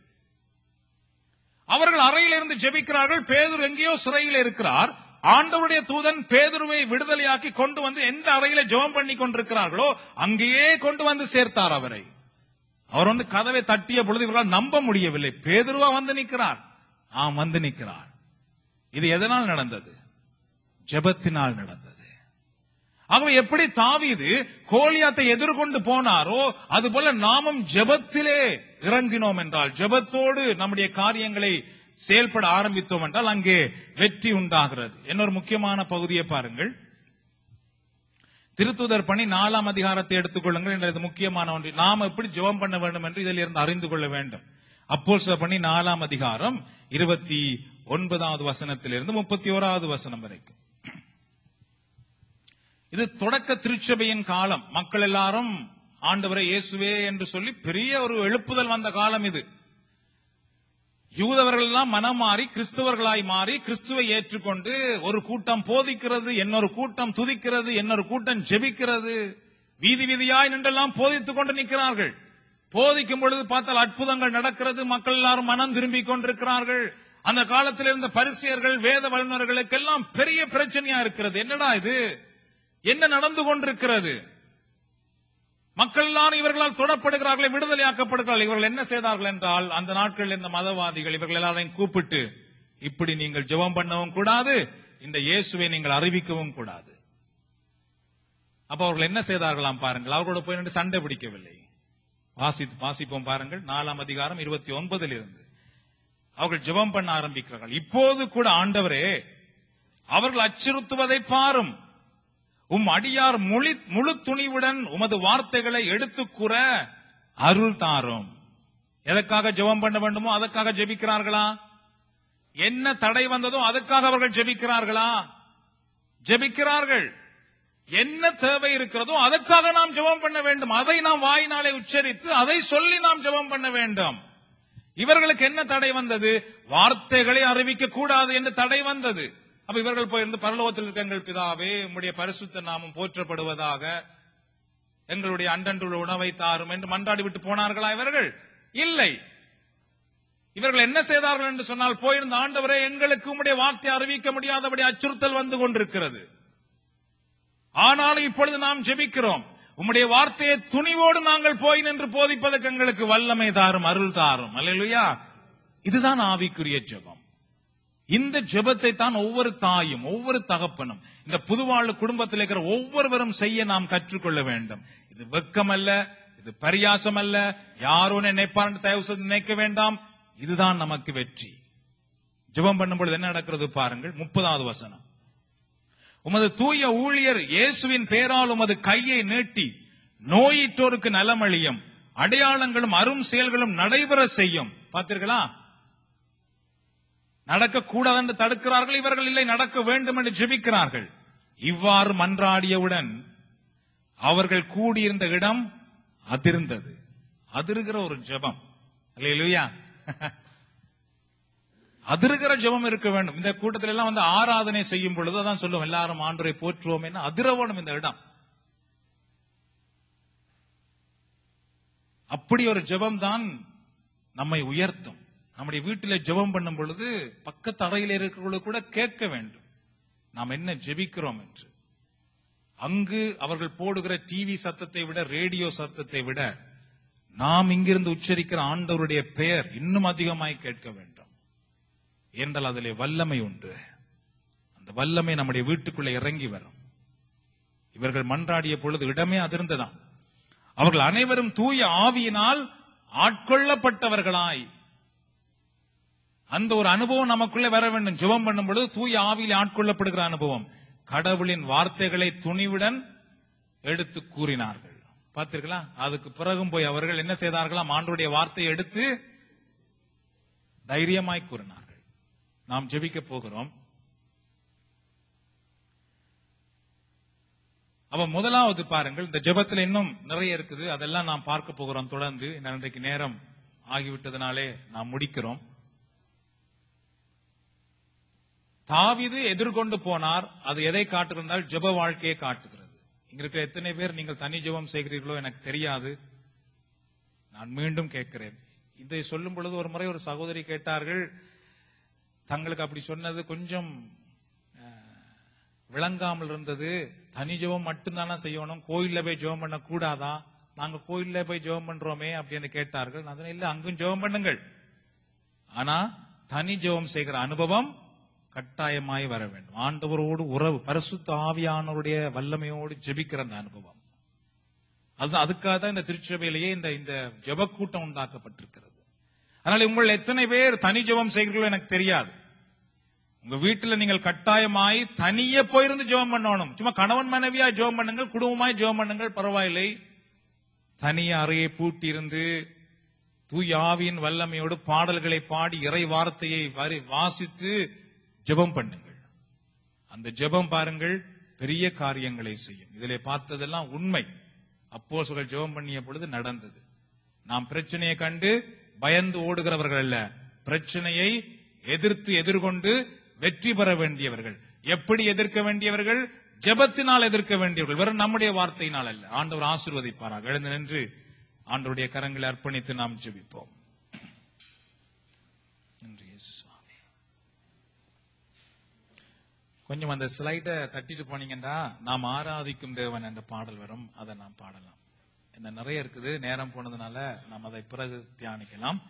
அவர்கள் அறையிலிருந்து ஜெபிக்கிறார்கள் பேதுரு எங்கேயோ சிறையில் இருக்கிறார் ஆண்டவருடைய தூதன் பேதுருவை விடுதலையாக்கி கொண்டு வந்து எந்த அறையில ஜெபம் பண்ணி கொண்டிருக்கிறார்களோ அங்கேயே கொண்டு வந்து சேர்த்தார் அவரை அவர் வந்து கதவை தட்டிய பொழுது இவர்களால் நம்ப முடியவில்லை பேதுருவா வந்து நிற்கிறார் ஆம் வந்து நிற்கிறார் இது எதனால் நடந்தது ஜெபத்தினால் நடந்தது ஆகவே எப்படி தாவீது கோலியாத்தை எதிர்கொண்டு போனாரோ அதுபோல நாமும் ஜெபத்திலே இறங்கினோம் என்றால் ஜெபத்தோடு நம்முடைய காரியங்களை செயல்பட ஆரம்பித்தோம் என்றால் அங்கே வெற்றி உண்டாகிறது இன்னொரு முக்கியமான பகுதியை பாருங்கள் திருத்தூதர் பணி நாலாம் அதிகாரத்தை எடுத்துக்கொள்ளுங்கள் என்ற இது முக்கியமான ஒன்று நாம் எப்படி ஜெபம் பண்ண வேண்டும் என்று இதில் இருந்து அறிந்து கொள்ள வேண்டும் அப்போஸ்தல பணி நாலாம் அதிகாரம் இருபத்தி ஒன்பதாவது வசனத்திலிருந்து முப்பத்தி ஓராவது வசனம் வரைக்கும் இது தொடக்க திருச்சபையின் காலம் மக்கள் எல்லாரும் ஆண்டவரை இயேசுவே என்று சொல்லி பெரிய ஒரு எழுப்புதல் வந்த காலம் இது யூதவர்கள் எல்லாம் மனம் மாறி கிறிஸ்துவர்களாய் மாறி கிறிஸ்துவை ஏற்றுக்கொண்டு ஒரு கூட்டம் போதிக்கிறது இன்னொரு கூட்டம் துதிக்கிறது இன்னொரு கூட்டம் ஜெபிக்கிறது வீதி வீதியாய் நின்றெல்லாம் போதித்துக் கொண்டு நிற்கிறார்கள் போதிக்கும் பொழுது பார்த்தால் அற்புதங்கள் நடக்கிறது மக்கள் எல்லாரும் மனம் திரும்பிக் கொண்டிருக்கிறார்கள் அந்த காலத்தில் இருந்த பரிசியர்கள் வேத வல்லுநர்களுக்கெல்லாம் பெரிய பிரச்சனையா இருக்கிறது என்னடா இது என்ன நடந்து கொண்டிருக்கிறது மக்கள் எல்லாரும் இவர்களால் தொடப்படுகிறார்கள் விடுதலையாக்கப்படுகிறார்கள் இவர்கள் என்ன செய்தார்கள் என்றால் அந்த நாட்களில் இருந்த மதவாதிகள் இவர்கள் எல்லாரையும் கூப்பிட்டு இப்படி நீங்கள் ஜெபம் பண்ணவும் கூடாது இந்த இயேசுவை நீங்கள் அறிவிக்கவும் கூடாது அப்ப அவர்கள் என்ன செய்தார்களாம் பாருங்கள் அவர்களோட போய் நின்று சண்டை பிடிக்கவில்லை வாசித்து வாசிப்போம் பாருங்கள் நாலாம் அதிகாரம் இருபத்தி ஒன்பதில் இருந்து அவர்கள் ஜெபம் பண்ண ஆரம்பிக்கிறார்கள் இப்போது கூட ஆண்டவரே அவர்கள் அச்சுறுத்துவதை பாரும் உம் அடியார் முழி முழு துணிவுடன் உமது வார்த்தைகளை எடுத்து கூற அருள் தாரும் எதற்காக ஜெபம் பண்ண வேண்டுமோ அதற்காக ஜெபிக்கிறார்களா என்ன தடை வந்ததோ அதற்காக அவர்கள் ஜெபிக்கிறார்களா ஜெபிக்கிறார்கள் என்ன தேவை இருக்கிறதோ அதற்காக நாம் ஜெபம் பண்ண வேண்டும் அதை நாம் வாயினாலே உச்சரித்து அதை சொல்லி நாம் ஜெபம் பண்ண வேண்டும் இவர்களுக்கு என்ன தடை வந்தது வார்த்தைகளை அறிவிக்க கூடாது என்று தடை வந்தது அப்ப இவர்கள் போயிருந்து பரலோகத்தில் இருக்க எங்கள் பிதாவே உம்முடைய பரிசுத்த நாமம் போற்றப்படுவதாக எங்களுடைய அன்றன்றுள்ள உணவை தாரும் என்று மன்றாடி விட்டு போனார்களா இவர்கள் இல்லை இவர்கள் என்ன செய்தார்கள் என்று சொன்னால் போயிருந்த ஆண்டவரே எங்களுக்கு உம்முடைய வார்த்தை அறிவிக்க முடியாதபடி அச்சுறுத்தல் வந்து கொண்டிருக்கிறது ஆனாலும் இப்பொழுது நாம் ஜெபிக்கிறோம் உம்முடைய வார்த்தையை துணிவோடு நாங்கள் போய் நின்று போதிப்பதற்கு எங்களுக்கு வல்லமை தாரும் அருள் தாரும் அல்லேலூயா இதுதான் ஆவிக்குரிய ஜெபம் இந்த ஜெபத்தை தான் ஒவ்வொரு தாயும் ஒவ்வொரு தகப்பனும் இந்த புதுவாழ்வு குடும்பத்தில் இருக்கிற ஒவ்வொருவரும் செய்ய நாம் கற்றுக்கொள்ள வேண்டும் இது வெக்கம் அல்ல இது பரியாசம் அல்ல யாரோ நினைப்பார் தயவு செய்து நினைக்க வேண்டாம் இதுதான் நமக்கு வெற்றி ஜெபம் பண்ணும்பொழுது என்ன நடக்கிறது பாருங்கள் முப்பதாவது வசனம் உமது தூய ஊழியர் இயேசுவின் பேரால் உமது கையை நீட்டி நோயிற்றோருக்கு நலமழியும் அடையாளங்களும் அரும் செயல்களும் நடைபெற செய்யும் பார்த்தீர்களா நடக்கக்கூடாது என்று தடுக்கிறார்கள் இவர்கள் இல்லை நடக்க வேண்டும் என்று ஜெபிக்கிறார்கள் இவ்வாறு மன்றாடியவுடன் அவர்கள் கூடியிருந்த இடம் அதிர்ந்தது அதிருகிற ஒரு ஜெபம் அல்லேலூயா அதிருகிற ஜெபம் இருக்க வேண்டும் இந்த கூட்டத்தில் எல்லாம் வந்து ஆராதனை செய்யும் பொழுது அதான் சொல்லுவோம் எல்லாரும் ஆண்டரை போற்றுவோம் என்ன அதிரவணும் இந்த இடம் அப்படி ஒரு ஜெபம் தான் நம்மை உயர்த்தும் நம்முடைய வீட்டில ஜெபம் பண்ணும் பொழுது பக்கத்து அறையில் இருக்கிறவர்களுக்கு கூட கேட்க வேண்டும் நாம் என்ன ஜெபிக்கிறோம் என்று அங்கு அவர்கள் போடுகிற டிவி சத்தத்தை விட ரேடியோ சத்தத்தை விட நாம் இங்கிருந்து உச்சரிக்கிற ஆண்டவருடைய பெயர் இன்னும் அதிகமாய் கேட்க வேண்டும் என்றால் அதிலே வல்லமை உண்டு அந்த வல்லமை நம்முடைய வீட்டுக்குள்ளே இறங்கி வரும் இவர்கள் மன்றாடிய பொழுது இடமே அதிர்ந்ததாம் அவர்கள் அனைவரும் தூய ஆவியினால் ஆட்கொள்ளப்பட்டவர்களாய் அந்த ஒரு அனுபவம் நமக்குள்ளே வர வேண்டும் ஜெபம் பண்ணும் பொழுது தூய ஆவியில் ஆட்கொள்ளப்படுகிற அனுபவம் கடவுளின் வார்த்தைகளை துணிவுடன் எடுத்து கூறினார்கள் பார்த்தீர்களா அதுக்கு பிறகும் போய் அவர்கள் என்ன செய்தார்களாம் ஆண்டுடைய வார்த்தையை எடுத்து தைரியமாய் கூறினார்கள் நாம் ஜெபிக்க போகிறோம் அவ முதலாவது பாருங்கள் இந்த ஜெபத்துல இன்னும் நிறைய இருக்குது அதெல்லாம் நாம் பார்க்க போகிறோம் தொடர்ந்து ஏன்னா இன்றைக்கு நேரம் ஆகிவிட்டதுனாலே நாம் முடிக்கிறோம் தாவீது எதிர்கொண்டு போனார் அது எதை காட்டுகிறால் ஜெப வாழ்க்கையை காட்டுகிறது இங்க இருக்கிற எத்தனை பேர் நீங்கள் தனி ஜெபம் செய்கிறீர்களோ எனக்கு தெரியாது நான் மீண்டும் கேட்கிறேன் இதை சொல்லும் பொழுது ஒரு முறை ஒரு சகோதரி கேட்டார்கள் தங்களுக்கு அப்படி சொன்னது கொஞ்சம் அஹ், விளங்காமல் இருந்தது தனி ஜெபம் மட்டும்தானா செய்யணும் கோயில்ல போய் ஜெபம் பண்ண கூடாதா நாங்க கோயில்ல போய் ஜெபம் பண்றோமே அப்படின்னு கேட்டார்கள் நான் சொன்னேன் இல்ல அங்கும் ஜெபம் பண்ணுங்கள் ஆனா தனி ஜெபம் செய்கிற அனுபவம் கட்டாயமாய் வர வேண்டும் ஆண்டவரோடு உறவு பரிசுத்த ஆவியானவருடைய வல்லமையோடு ஜெபிக்கிற அந்த அனுபவம் அதுதான் அதுக்காக தான் இந்த திருச்சபையிலேயே இந்த இந்த ஜெபக்கூட்டம் உண்டாக்கப்பட்டிருக்கிறது அதனால உங்கள் எத்தனை பேர் தனி ஜெபம் செய்கிறீர்களோ எனக்கு தெரியாது உங்க வீட்டுல நீங்கள் கட்டாயமாய் தனியே போயிருந்து ஜெபம் பண்ணணும் சும்மா கணவன் மனைவியா ஜெபம் பண்ணுங்கள் குடும்பமாய் ஜெபம் பண்ணுங்கள் பரவாயில்லை தனிய அறையை பூட்டி இருந்து தூய் ஆவியின் வல்லமையோடு பாடல்களை பாடி இறை வார்த்தையை வரி- வாசித்து ஜெபம் பண்ணுங்கள் அந்த ஜெபம் பாருங்கள் பெரிய காரியங்களை செய்யும் இதிலே பார்த்ததெல்லாம் உண்மை அப்போ ஜெபம் பண்ணிய பொழுது நடந்தது நாம் பிரச்சனையை கண்டு பயந்து ஓடுகிறவர்கள் அல்ல பிரச்சனையை எதிர்த்து எதிர்கொண்டு வெற்றி பெற வேண்டியவர்கள் எப்படி எதிர்க்க வேண்டியவர்கள் ஜெபத்தினால் எதிர்க்க வேண்டியவர்கள் வெறும் நம்முடைய வார்த்தையினால் அல்ல ஆண்டவர் ஆசீர்வதிப்பாராக எழுந்து நின்று ஆண்டவருடைய கரங்களை அர்ப்பணித்து நாம் ஜெபிப்போம் நன்றி இயேசு சுவாமி. கொஞ்சம் அந்த ஸ்லைட தட்டிட்டு போனீங்கன்னா நாம் ஆராதிக்கும் தேவன் என்ற பாடல் வரும் அதை நாம் பாடலாம் என்ன நிறைய இருக்குது நேரம் போனதுனால நாம் அதை பிறகு தியானிக்கலாம்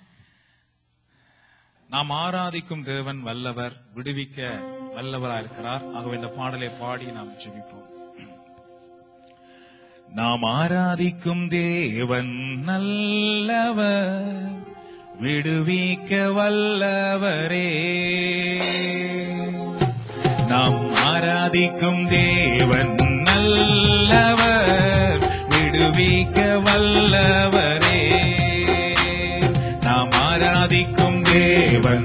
நாம் ஆராதிக்கும் தேவன் வல்லவர் விடுவிக்க வல்லவராக இருக்கிறார் ஆகவே இந்த பாடலை பாடி நாம் ஜெபிப்போம் நாம் ஆராதிக்கும் தேவன் நல்லவர் விடுவிக்க வல்லவரே நாம் ஆராதிக்கும் தேவன் நல்லவர் விடுவிக்க வல்லவரே நாம் ஆராதிக்கும் தேவன்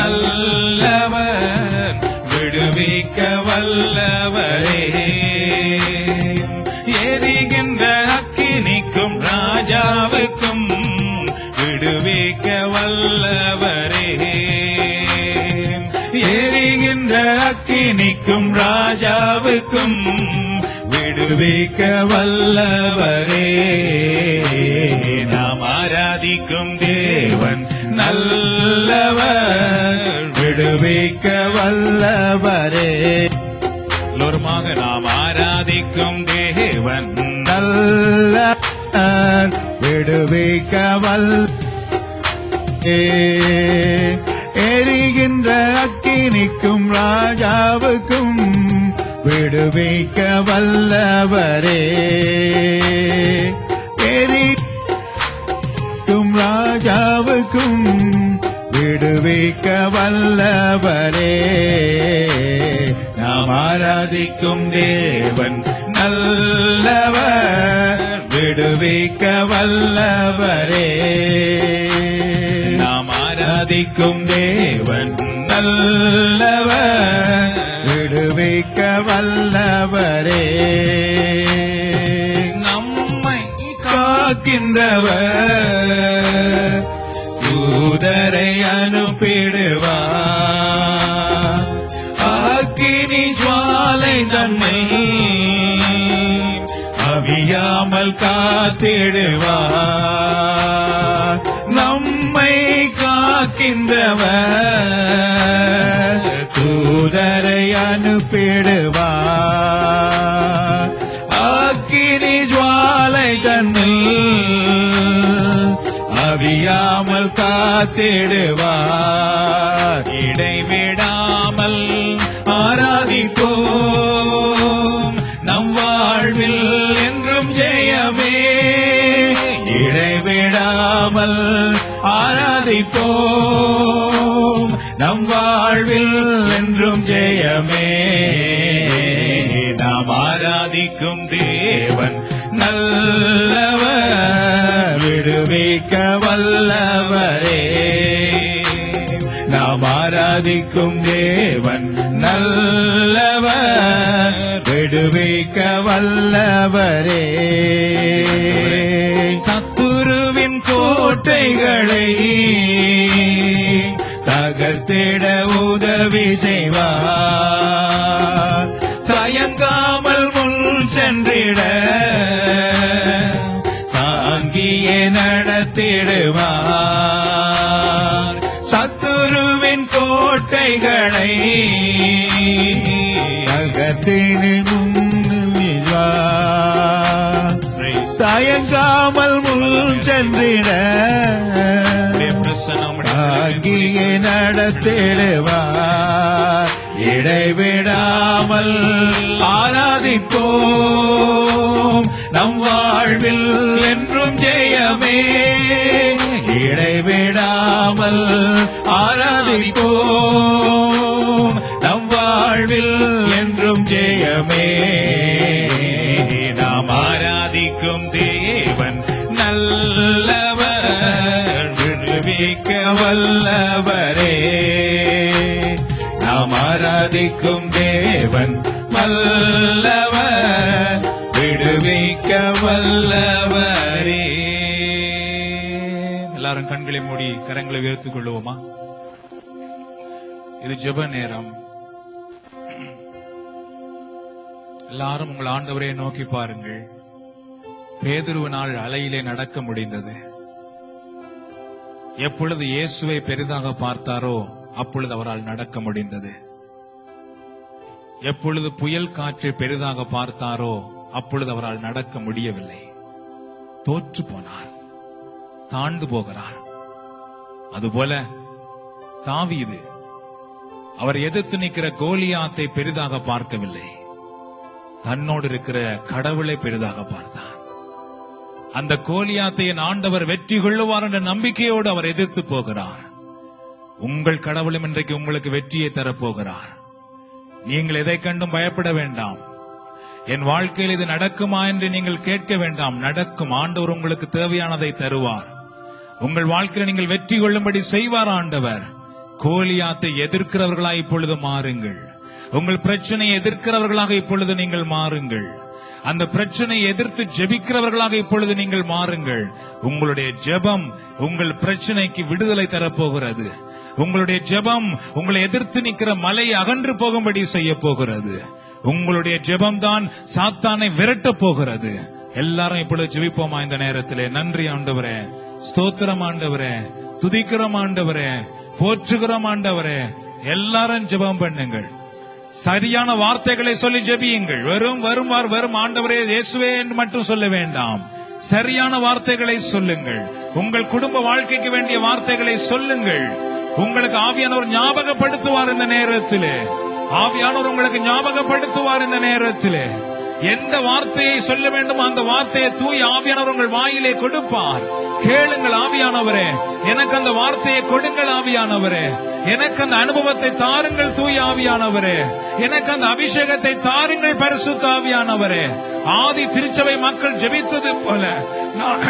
நல்லவர் விடுவிக்க வல்லவரே எரிகின்ற அக்கினிக்கும் ராஜாவுக்கும் விடுவிக்க வல்லவரே எரிகின்ற அக்கினிக்கும் ராஜாவுக்கும் விடுவிக்க வல்லவரே நாம் ஆராதிக்கும் தேவன் நல்லவர் விடுவிக்க வல்லவரே எல்லோருமாக நாம் ஆராதிக்கும் தேவன் நல்ல விடுவிக்க வல்லே எரிகின்ற அக்கினிக்கும் ராஜாவுக்கும் விடுவிக்க வல்லவரே எரிக்கும் ராஜாவுக்கும் விடுவிக்க வல்லவரே நாம் ஆராதிக்கும் தேவன் நல்லவர் விடுவிக்க வல்லவரே நாம் ஆராதிக்கும் தேவன் நல்லவர் விடுவிக்க வல்லவரே நம்மை காக்கின்றவர் தூதரை அனுப்பிடுவார் அக்கினி ஜுவாலை தன்னை அவியாமல் காத்திடுவார் நம்மை காக்கின்றவர் தூதரை அனுப்பிடுவார் அக்கினி ஜுவாலை தன்னில் அவியாமல் காத்திடுவார் இடைவிடாமல் ஆராதிப்போம் நம் வாழ்வில் என்றும் ஜெயமே இடைவிடாமல் ஆராதிப்போம் நம் வாழ்வில் என்றும் ஜெயமே நாம் ஆராதிக்கும் தேவன் நல்லவர் விடுவிக்க வல்லவரே நாம் ஆராதிக்கும் தேவன் நல்லவர் விடுவிக்க வல்லவரே சத்துருவின் கோட்டைகளை தகர்த்திட உதவி செய்வார் தயங்காமல் முன் சென்றிட தாங்கியே நடத்திடுவார் சத்துருவின் கோட்டைகளை அகத்தினு தயங்காமல் முன் சென்றிட ஆகியே நடத்திடுவார் இடைவிடாமல் ஆராதிப்போம் நம் வாழ்வில் என்றும் ஜெயமே இடைவிடாமல் ஆராதிப்போம் நம் வாழ்வில் என்றும் ஜெயமே நாம் ஆராதிக்கும் தேவன் நல்லவர் விடுவிக்க வல்லவரே நாம் ஆராதிக்கும் தேவன் வல்லவர் விடுவிக்க வல்லவரே எல்லாரும் கண்களை மூடி கரங்களை உயர்த்திக் கொள்ளுவோமா இது ஜெப நேரம் எல்லாரும் உங்கள் ஆண்டவரை நோக்கி பாருங்கள் பேதுருவினால் அலையிலே நடக்க முடிந்தது எப்பொழுது இயேசுவை பெரிதாக பார்த்தாரோ அப்பொழுது அவரால் நடக்க முடிந்தது எப்பொழுது புயல் காற்றை பெரிதாக பார்த்தாரோ அப்பொழுது அவரால் நடக்க முடியவில்லை தோற்று போனார் தாண்டு போகிறார் அதுபோல தாவீது அவர் எதிர்த்து நிற்கிற கோலியாத்தை பெரிதாக பார்க்கவில்லை தன்னோடு இருக்கிற கடவுளை பெரிதாக பார்த்தார் அந்த கோலியாத்தை என் ஆண்டவர் வெற்றி கொள்ளுவார் என்ற நம்பிக்கையோடு அவர் எதிர்த்து போகிறார் உங்கள் கடவுளும் இன்றைக்கு உங்களுக்கு வெற்றியை தரப்போகிறார் நீங்கள் எதை கண்டும் பயப்பட வேண்டாம் என் வாழ்க்கையில் இது நடக்குமா என்று நீங்கள் கேட்க வேண்டாம் நடக்கும் ஆண்டவர் உங்களுக்கு தேவையானதை தருவார் உங்கள் வாழ்க்கையில் நீங்கள் வெற்றி கொள்ளும்படி செய்வார் ஆண்டவர் கோலியாத்தை எதிர்க்கிறவர்களாய் இப்பொழுது மாறுங்கள் உங்கள் பிரச்சனையை எதிர்க்கிறவர்களாக இப்பொழுது நீங்கள் மாறுங்கள் அந்த பிரச்சனையை எதிர்த்து ஜெபிக்கிறவர்களாக இப்பொழுது நீங்கள் மாறுங்கள் உங்களுடைய ஜெபம் உங்கள் பிரச்சனைக்கு விடுதலை தரப்போகிறது உங்களுடைய ஜெபம் உங்களை எதிர்த்து நிற்கிற மலை அகன்று போகும்படி செய்ய போகிறது உங்களுடைய ஜெபம் தான் சாத்தானை விரட்ட போகிறது எல்லாரும் இப்பொழுது ஜெபிப்போமா இந்த நேரத்திலே நன்றி ஆண்டவரே ஸ்தோத்திரம் ஆண்டவரே துதிக்கிறோம் ஆண்டவரே போற்றுகிறோம் ஆண்டவரே எல்லாரும் ஜெபம் பண்ணுங்கள் சரியான வார்த்தைகளை சொல்லி ஜெபியுங்கள் வெறும் வரும் வார் வரும் ஆண்டவரே இயேசுவே என்று மட்டும் சொல்ல வேண்டாம் சரியான வார்த்தைகளை சொல்லுங்கள் உங்கள் குடும்ப வாழ்க்கைக்கு வேண்டிய வார்த்தைகளை சொல்லுங்கள் உங்களுக்கு ஆவியானவர் ஞாபகப்படுத்துவார் இந்த நேரத்திலே ஆவியானவர் உங்களுக்கு ஞாபகப்படுத்துவார் இந்த நேரத்திலே எந்த வார்த்தையை சொல்ல வேண்டும் அந்த வார்த்தையை தூய் ஆவியானவர் உங்கள் வாயிலே கொடுப்பார் கேளுங்கள் ஆவியானவரே எனக்கு அந்த வார்த்தையை கொடுங்கள் ஆவியானவரே எனக்கு அந்த அனுபவத்தை தாருங்கள் தூய் ஆவியானவரே எனக்கு அந்த அபிஷேகத்தை தாருங்கள் பரிசுத்த ஆவியானவரே ஆதி திருச்சபை மக்கள் ஜெபித்தது போல நான்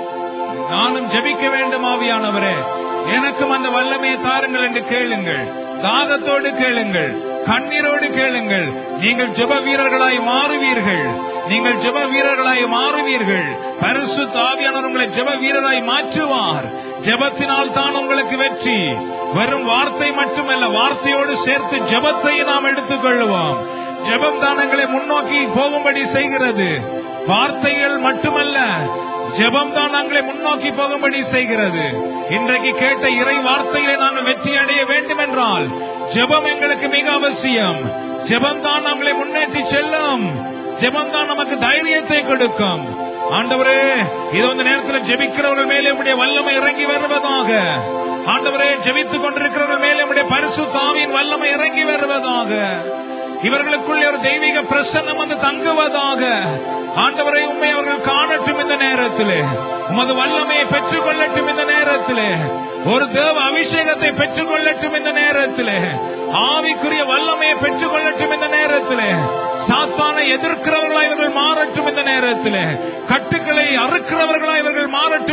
நானும் ஜெபிக்க வேண்டும் ஆவியானவரே எனக்கும் அந்த வல்லமையை தாருங்கள் என்று கேளுங்கள் தாகத்தோடு கேளுங்கள் கண்ணீரோடு கேளுங்கள் நீங்கள் ஜெப வீரர்களாய் மாறுவீர்கள் நீங்கள் ஜெப வீரர்களாய் மாறுவீர்கள் பரிசு தாவியானவர் உங்களை ஜெப வீரராய் மாற்றுவார் ஜெபத்தினால் தான் உங்களுக்கு வெற்றி வெறும் வார்த்தை மட்டுமல்ல வார்த்தையோடு சேர்த்து ஜெபத்தை நாம் எடுத்துக் கொள்ளுவோம் ஜெபம் தான் எங்களை முன்னோக்கி போகும்படி செய்கிறது வார்த்தைகள் மட்டுமல்ல ஜெபம் தான் நாங்களை முன்னோக்கி போகும்படி செய்கிறது இன்றைக்கு கேட்ட இறை வார்த்தையிலே நாங்கள் வெற்றி அடைய வேண்டும் என்றால் ஜெபம் எங்களுக்கு மிக அவசியம் ஜெபம் தான் நம்மளை முன்னேற்றி செல்லும் ஜெபம் தான் நமக்கு தைரியத்தை கொடுக்கும் ஆண்டவரே இது இந்த நேரத்தில் ஜெபிக்கிறவர்கள் மேலே உடைய வல்லமை இறங்கி வருவதாக ஆண்டவரே ஜெபித்துக் கொண்டிருக்கிறவர்கள் மேலே உடைய பரிசு தாவியின் வல்லமை இறங்கி வருவதாக இவர்களுக்குள்ளே ஒரு தெய்வீக பிரசன்னம் வந்து தங்குவதாக ஆண்டவரை உண்மை அவர்கள் காணட்டும் இந்த நேரத்திலே உமது வல்லமையை பெற்றுக் கொள்ளட்டும் இந்த நேரத்திலே ஒரு தேவ அபிஷேகத்தை பெற்றுக் கொள்ளட்டும் இந்த நேரத்திலே ஆவிக்குரிய வல்லமையை பெற்றுக் கொள்ளட்டும் இந்த நேரத்திலே சாத்தானை எதிர்க்கிறவர்களாய் இவர்கள் மாறட்டும் இந்த நேரத்திலே கட்டுக்களை அறுக்கிறவர்களாய் இவர்கள் மாறட்டும் இந்த நேரத்தில்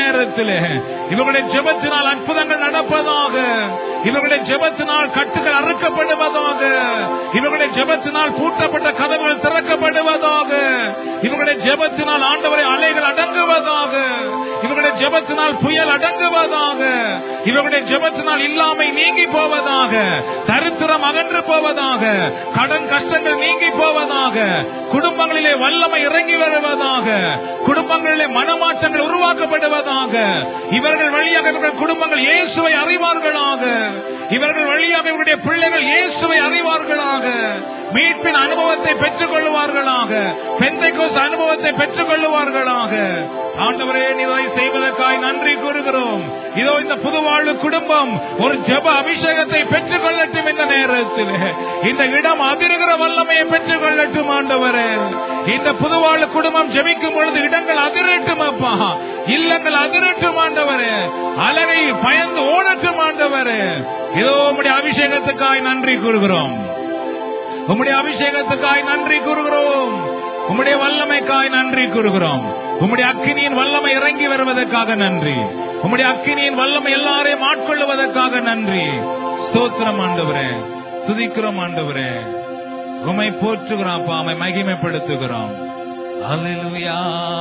நேரத்தில் இவர்களுடைய ஜெபத்தினால் அற்புதங்கள் நடப்பதாக இவர்களுடைய ஜெபத்தினால் கட்டுகள் அறுக்கப்படுவதாக இவர்களுடைய ஜெபத்தினால் பூட்டப்பட்ட கதவுகள் திறக்கப்படுவதாக இவர்களுடைய ஜெபத்தினால் ஆண்டவரை அலைகள் அடங்குவதாக இவர்களுடைய ஜெபத்தினால் புயல் அடங்குவதாக இவர்களுடைய ஜெபத்தினால் இல்லாமை நீங்கி போவதாக தரித்திரம் அகன்று போவதாக கடன் கஷ்டங்கள் நீங்கி போவதாக குடும்பங்களிலே வல்லமை இறங்கி வருவதாக குடும்பங்களிலே மனமாற்றங்கள் உருவாக்கப்படுவதாக இவர்கள் வழியாக இவர்கள் குடும்பங்கள் இயேசுவை அறிவார்களாக இவர்கள் வழியாக இவருடைய பிள்ளைகள் இயேசுவை அறிவார்களாக மீட்பின் அனுபவத்தை பெற்றுக் கொள்ளுவார்களாக பெந்தைக்கோஸ் அனுபவத்தை பெற்றுக் கொள்ளுவார்களாக ஆண்டவரே நீரை செய்வதற்காய் நன்றி கூறுகிறோம் இதோ இந்த புதுவாழ்வு குடும்பம் ஒரு ஜெப அபிஷேகத்தை பெற்றுக் கொள்ளட்டும் இந்த நேரத்தில் இந்த இடம் அதிருகிற வல்லமையை பெற்றுக் கொள்ளட்டும் ஆண்டவரே இந்த புதுவாழ்வு குடும்பம் ஜெபிக்கும் பொழுது இடங்கள் அதிரட்டும் அப்பா இல்லங்கள் அதிரட்டும் ஆண்டவரே அலகை பயந்து ஓடட்டும் ஆண்டவரே இதோ உம்முடைய அபிஷேகத்துக்காய் நன்றி கூறுகிறோம் உம்முடைய அபிஷேகத்துக்காய் நன்றி கூறுகிறோம் உம்முடைய வல்லமைக்காய் நன்றி கூறுகிறோம் உம்முடைய அக்கினியின் வல்லமை இறங்கி வருவதற்காக நன்றி உம்முடைய அக்கினியின் வல்லமை எல்லாரையும் ஆட்கொள்ளுவதற்காக நன்றி ஸ்தோத்திரம் ஆண்டவரே துதிக்கிறோம் ஆண்டவரே உமை போற்றுகிறோம் அப்பா உமை மகிமைப்படுத்துகிறோம் அல்லேலூயா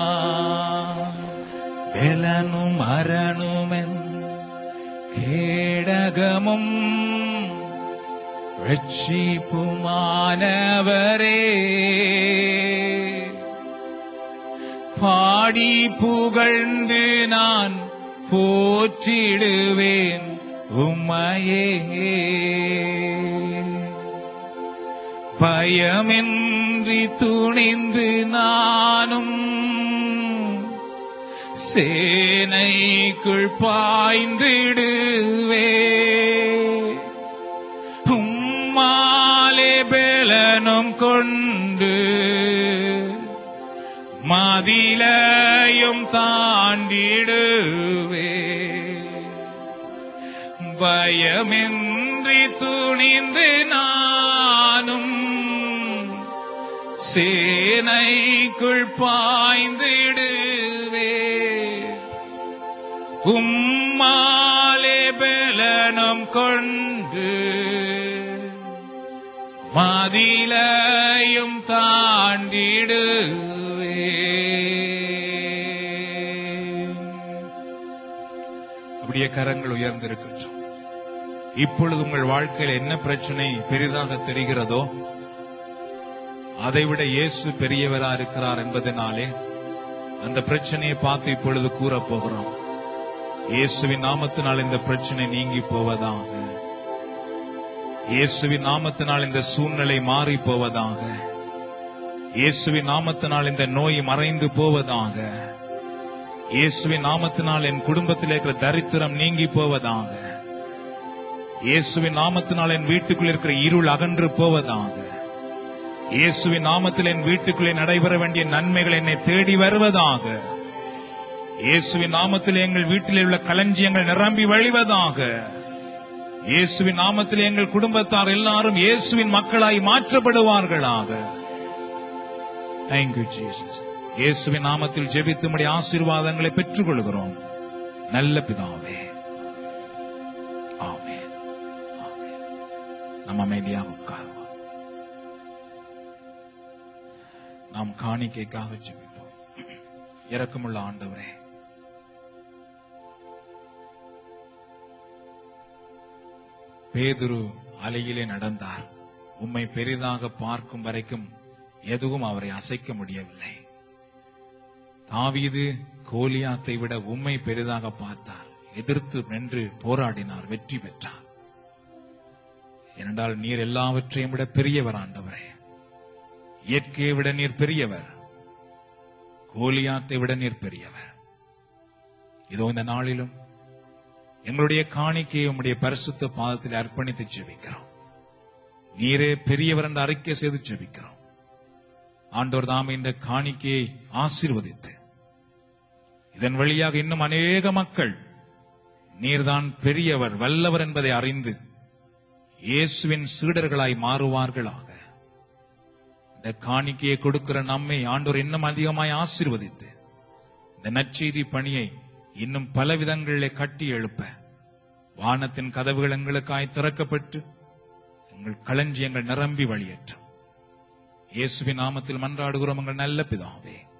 ബലനും അരണുമെൻ കേടകമും രക്ഷിപ്പുമാനവരേ പാടി പുകഴ്ந்து நான் போற்றிடுவேன் உம்மையே பயமின்றி துணிந்து நானும் சேனைக்குள் பாய்ந்திடுவே உம்மாலே பலனும் கொண்டு மதிலையும் தாண்டிடுவே பயமின்றி துணிந்து நானும் சேனைக்குள் பாய்ந்திடுவே உம்மாலே பலனும் கொண்டு மதிலையும் தாண்டிடுவே அப்படியே கரங்கள் உயர்ந்திருக்கின்றோம் இப்பொழுது உங்கள் வாழ்க்கையில் என்ன பிரச்சனை பெரிதாக தெரிகிறதோ அதைவிட இயேசு பெரியவரா இருக்கிறார் என்பதனாலே அந்த பிரச்சனையை பார்த்து இப்பொழுது கூறப் போகிறோம் இயேசுவின் நாமத்தினால் இந்த பிரச்சனை நீங்கி போவதாக இயேசுவின் நாமத்தினால் இந்த சூழ்நிலை மாறி போவதாக இயேசுவின் நாமத்தினால் இந்த நோய் மறைந்து போவதாக இயேசுவின் நாமத்தினால் என் குடும்பத்தில் இருக்கிற தரித்திரம் நீங்கி போவதாக இயேசுவின் நாமத்தினால் என் வீட்டுக்குள் இருக்கிற இருள் அகன்று போவதாக இயேசுவின் நாமத்தில் என் வீட்டுக்குள்ளே நடைபெற வேண்டிய நன்மைகள் என்னை தேடி வருவதாக இயேசுவின் நாமத்தில் எங்கள் வீட்டில் உள்ள களஞ்சியங்கள் நிரம்பி வழிவதாக இயேசுவின் நாமத்தில் எங்கள் குடும்பத்தார் எல்லாரும் இயேசுவின் மக்களாய் மாற்றப்படுவார்களாக தேங்க்யூ ஜீசஸ் இயேசுவின் நாமத்தில் ஜெபித்தும்படி ஆசீர்வாதங்களை பெற்றுக் கொள்கிறோம் நல்ல பிதாவே ஆமென் ஆமென் நம்ம அமைதியாக உட்காருவோம் நாம் காணிக்கைக்காக ஜெபிப்போம் இரக்கமுள்ள ஆண்டவரே பேதுரு அலையிலே நடந்தார் உம்மை பெரிதாக பார்க்கும் வரைக்கும் எதுவும் அவரை அசைக்க முடியவில்லை தாவீது கோலியாத்தை விட உம்மை பெரிதாக பார்த்தார் எதிர்த்து நின்று போராடினார் வெற்றி பெற்றார் ஏனென்றால் நீர் எல்லாவற்றையும் விட பெரியவர் ஆண்டவரே இயற்கையை விட நீர் பெரியவர் கோலியாத்தை விட நீர் பெரியவர் இதோ இந்த நாளிலும் எங்களுடைய காணிக்கையை உம்முடைய பரிசுத்த பாதத்தில் அர்ப்பணித்து ஜெபிக்கிறோம் நீரே பெரியவர் என்று அறிக்கை செய்து ஜெபிக்கிறோம் ஆண்டவர் தாம் இந்த காணிக்கையை ஆசீர்வதித்து இதன் வழியாக இன்னும் அநேக மக்கள் நீர்தான் பெரியவர் வல்லவர் என்பதை அறிந்து இயேசுவின் சீடர்களாய் மாறுவார்களாக இந்த காணிக்கையை கொடுக்கிற நம்மை ஆண்டவர் இன்னும் அதிகமாய் ஆசீர்வதித்து இந்த நற்செய்தி பணியை இன்னும் பல விதங்களிலே கட்டி எழுப்ப வானத்தின் கதவுகள் எங்களுக்காய் திறக்கப்பட்டு எங்கள் களஞ்சியங்கள் நிரம்பி வழியேற்றும் இயேசுவின் நாமத்தில் மன்றாடுகிறோம் எங்கள் நல்ல பிதாவே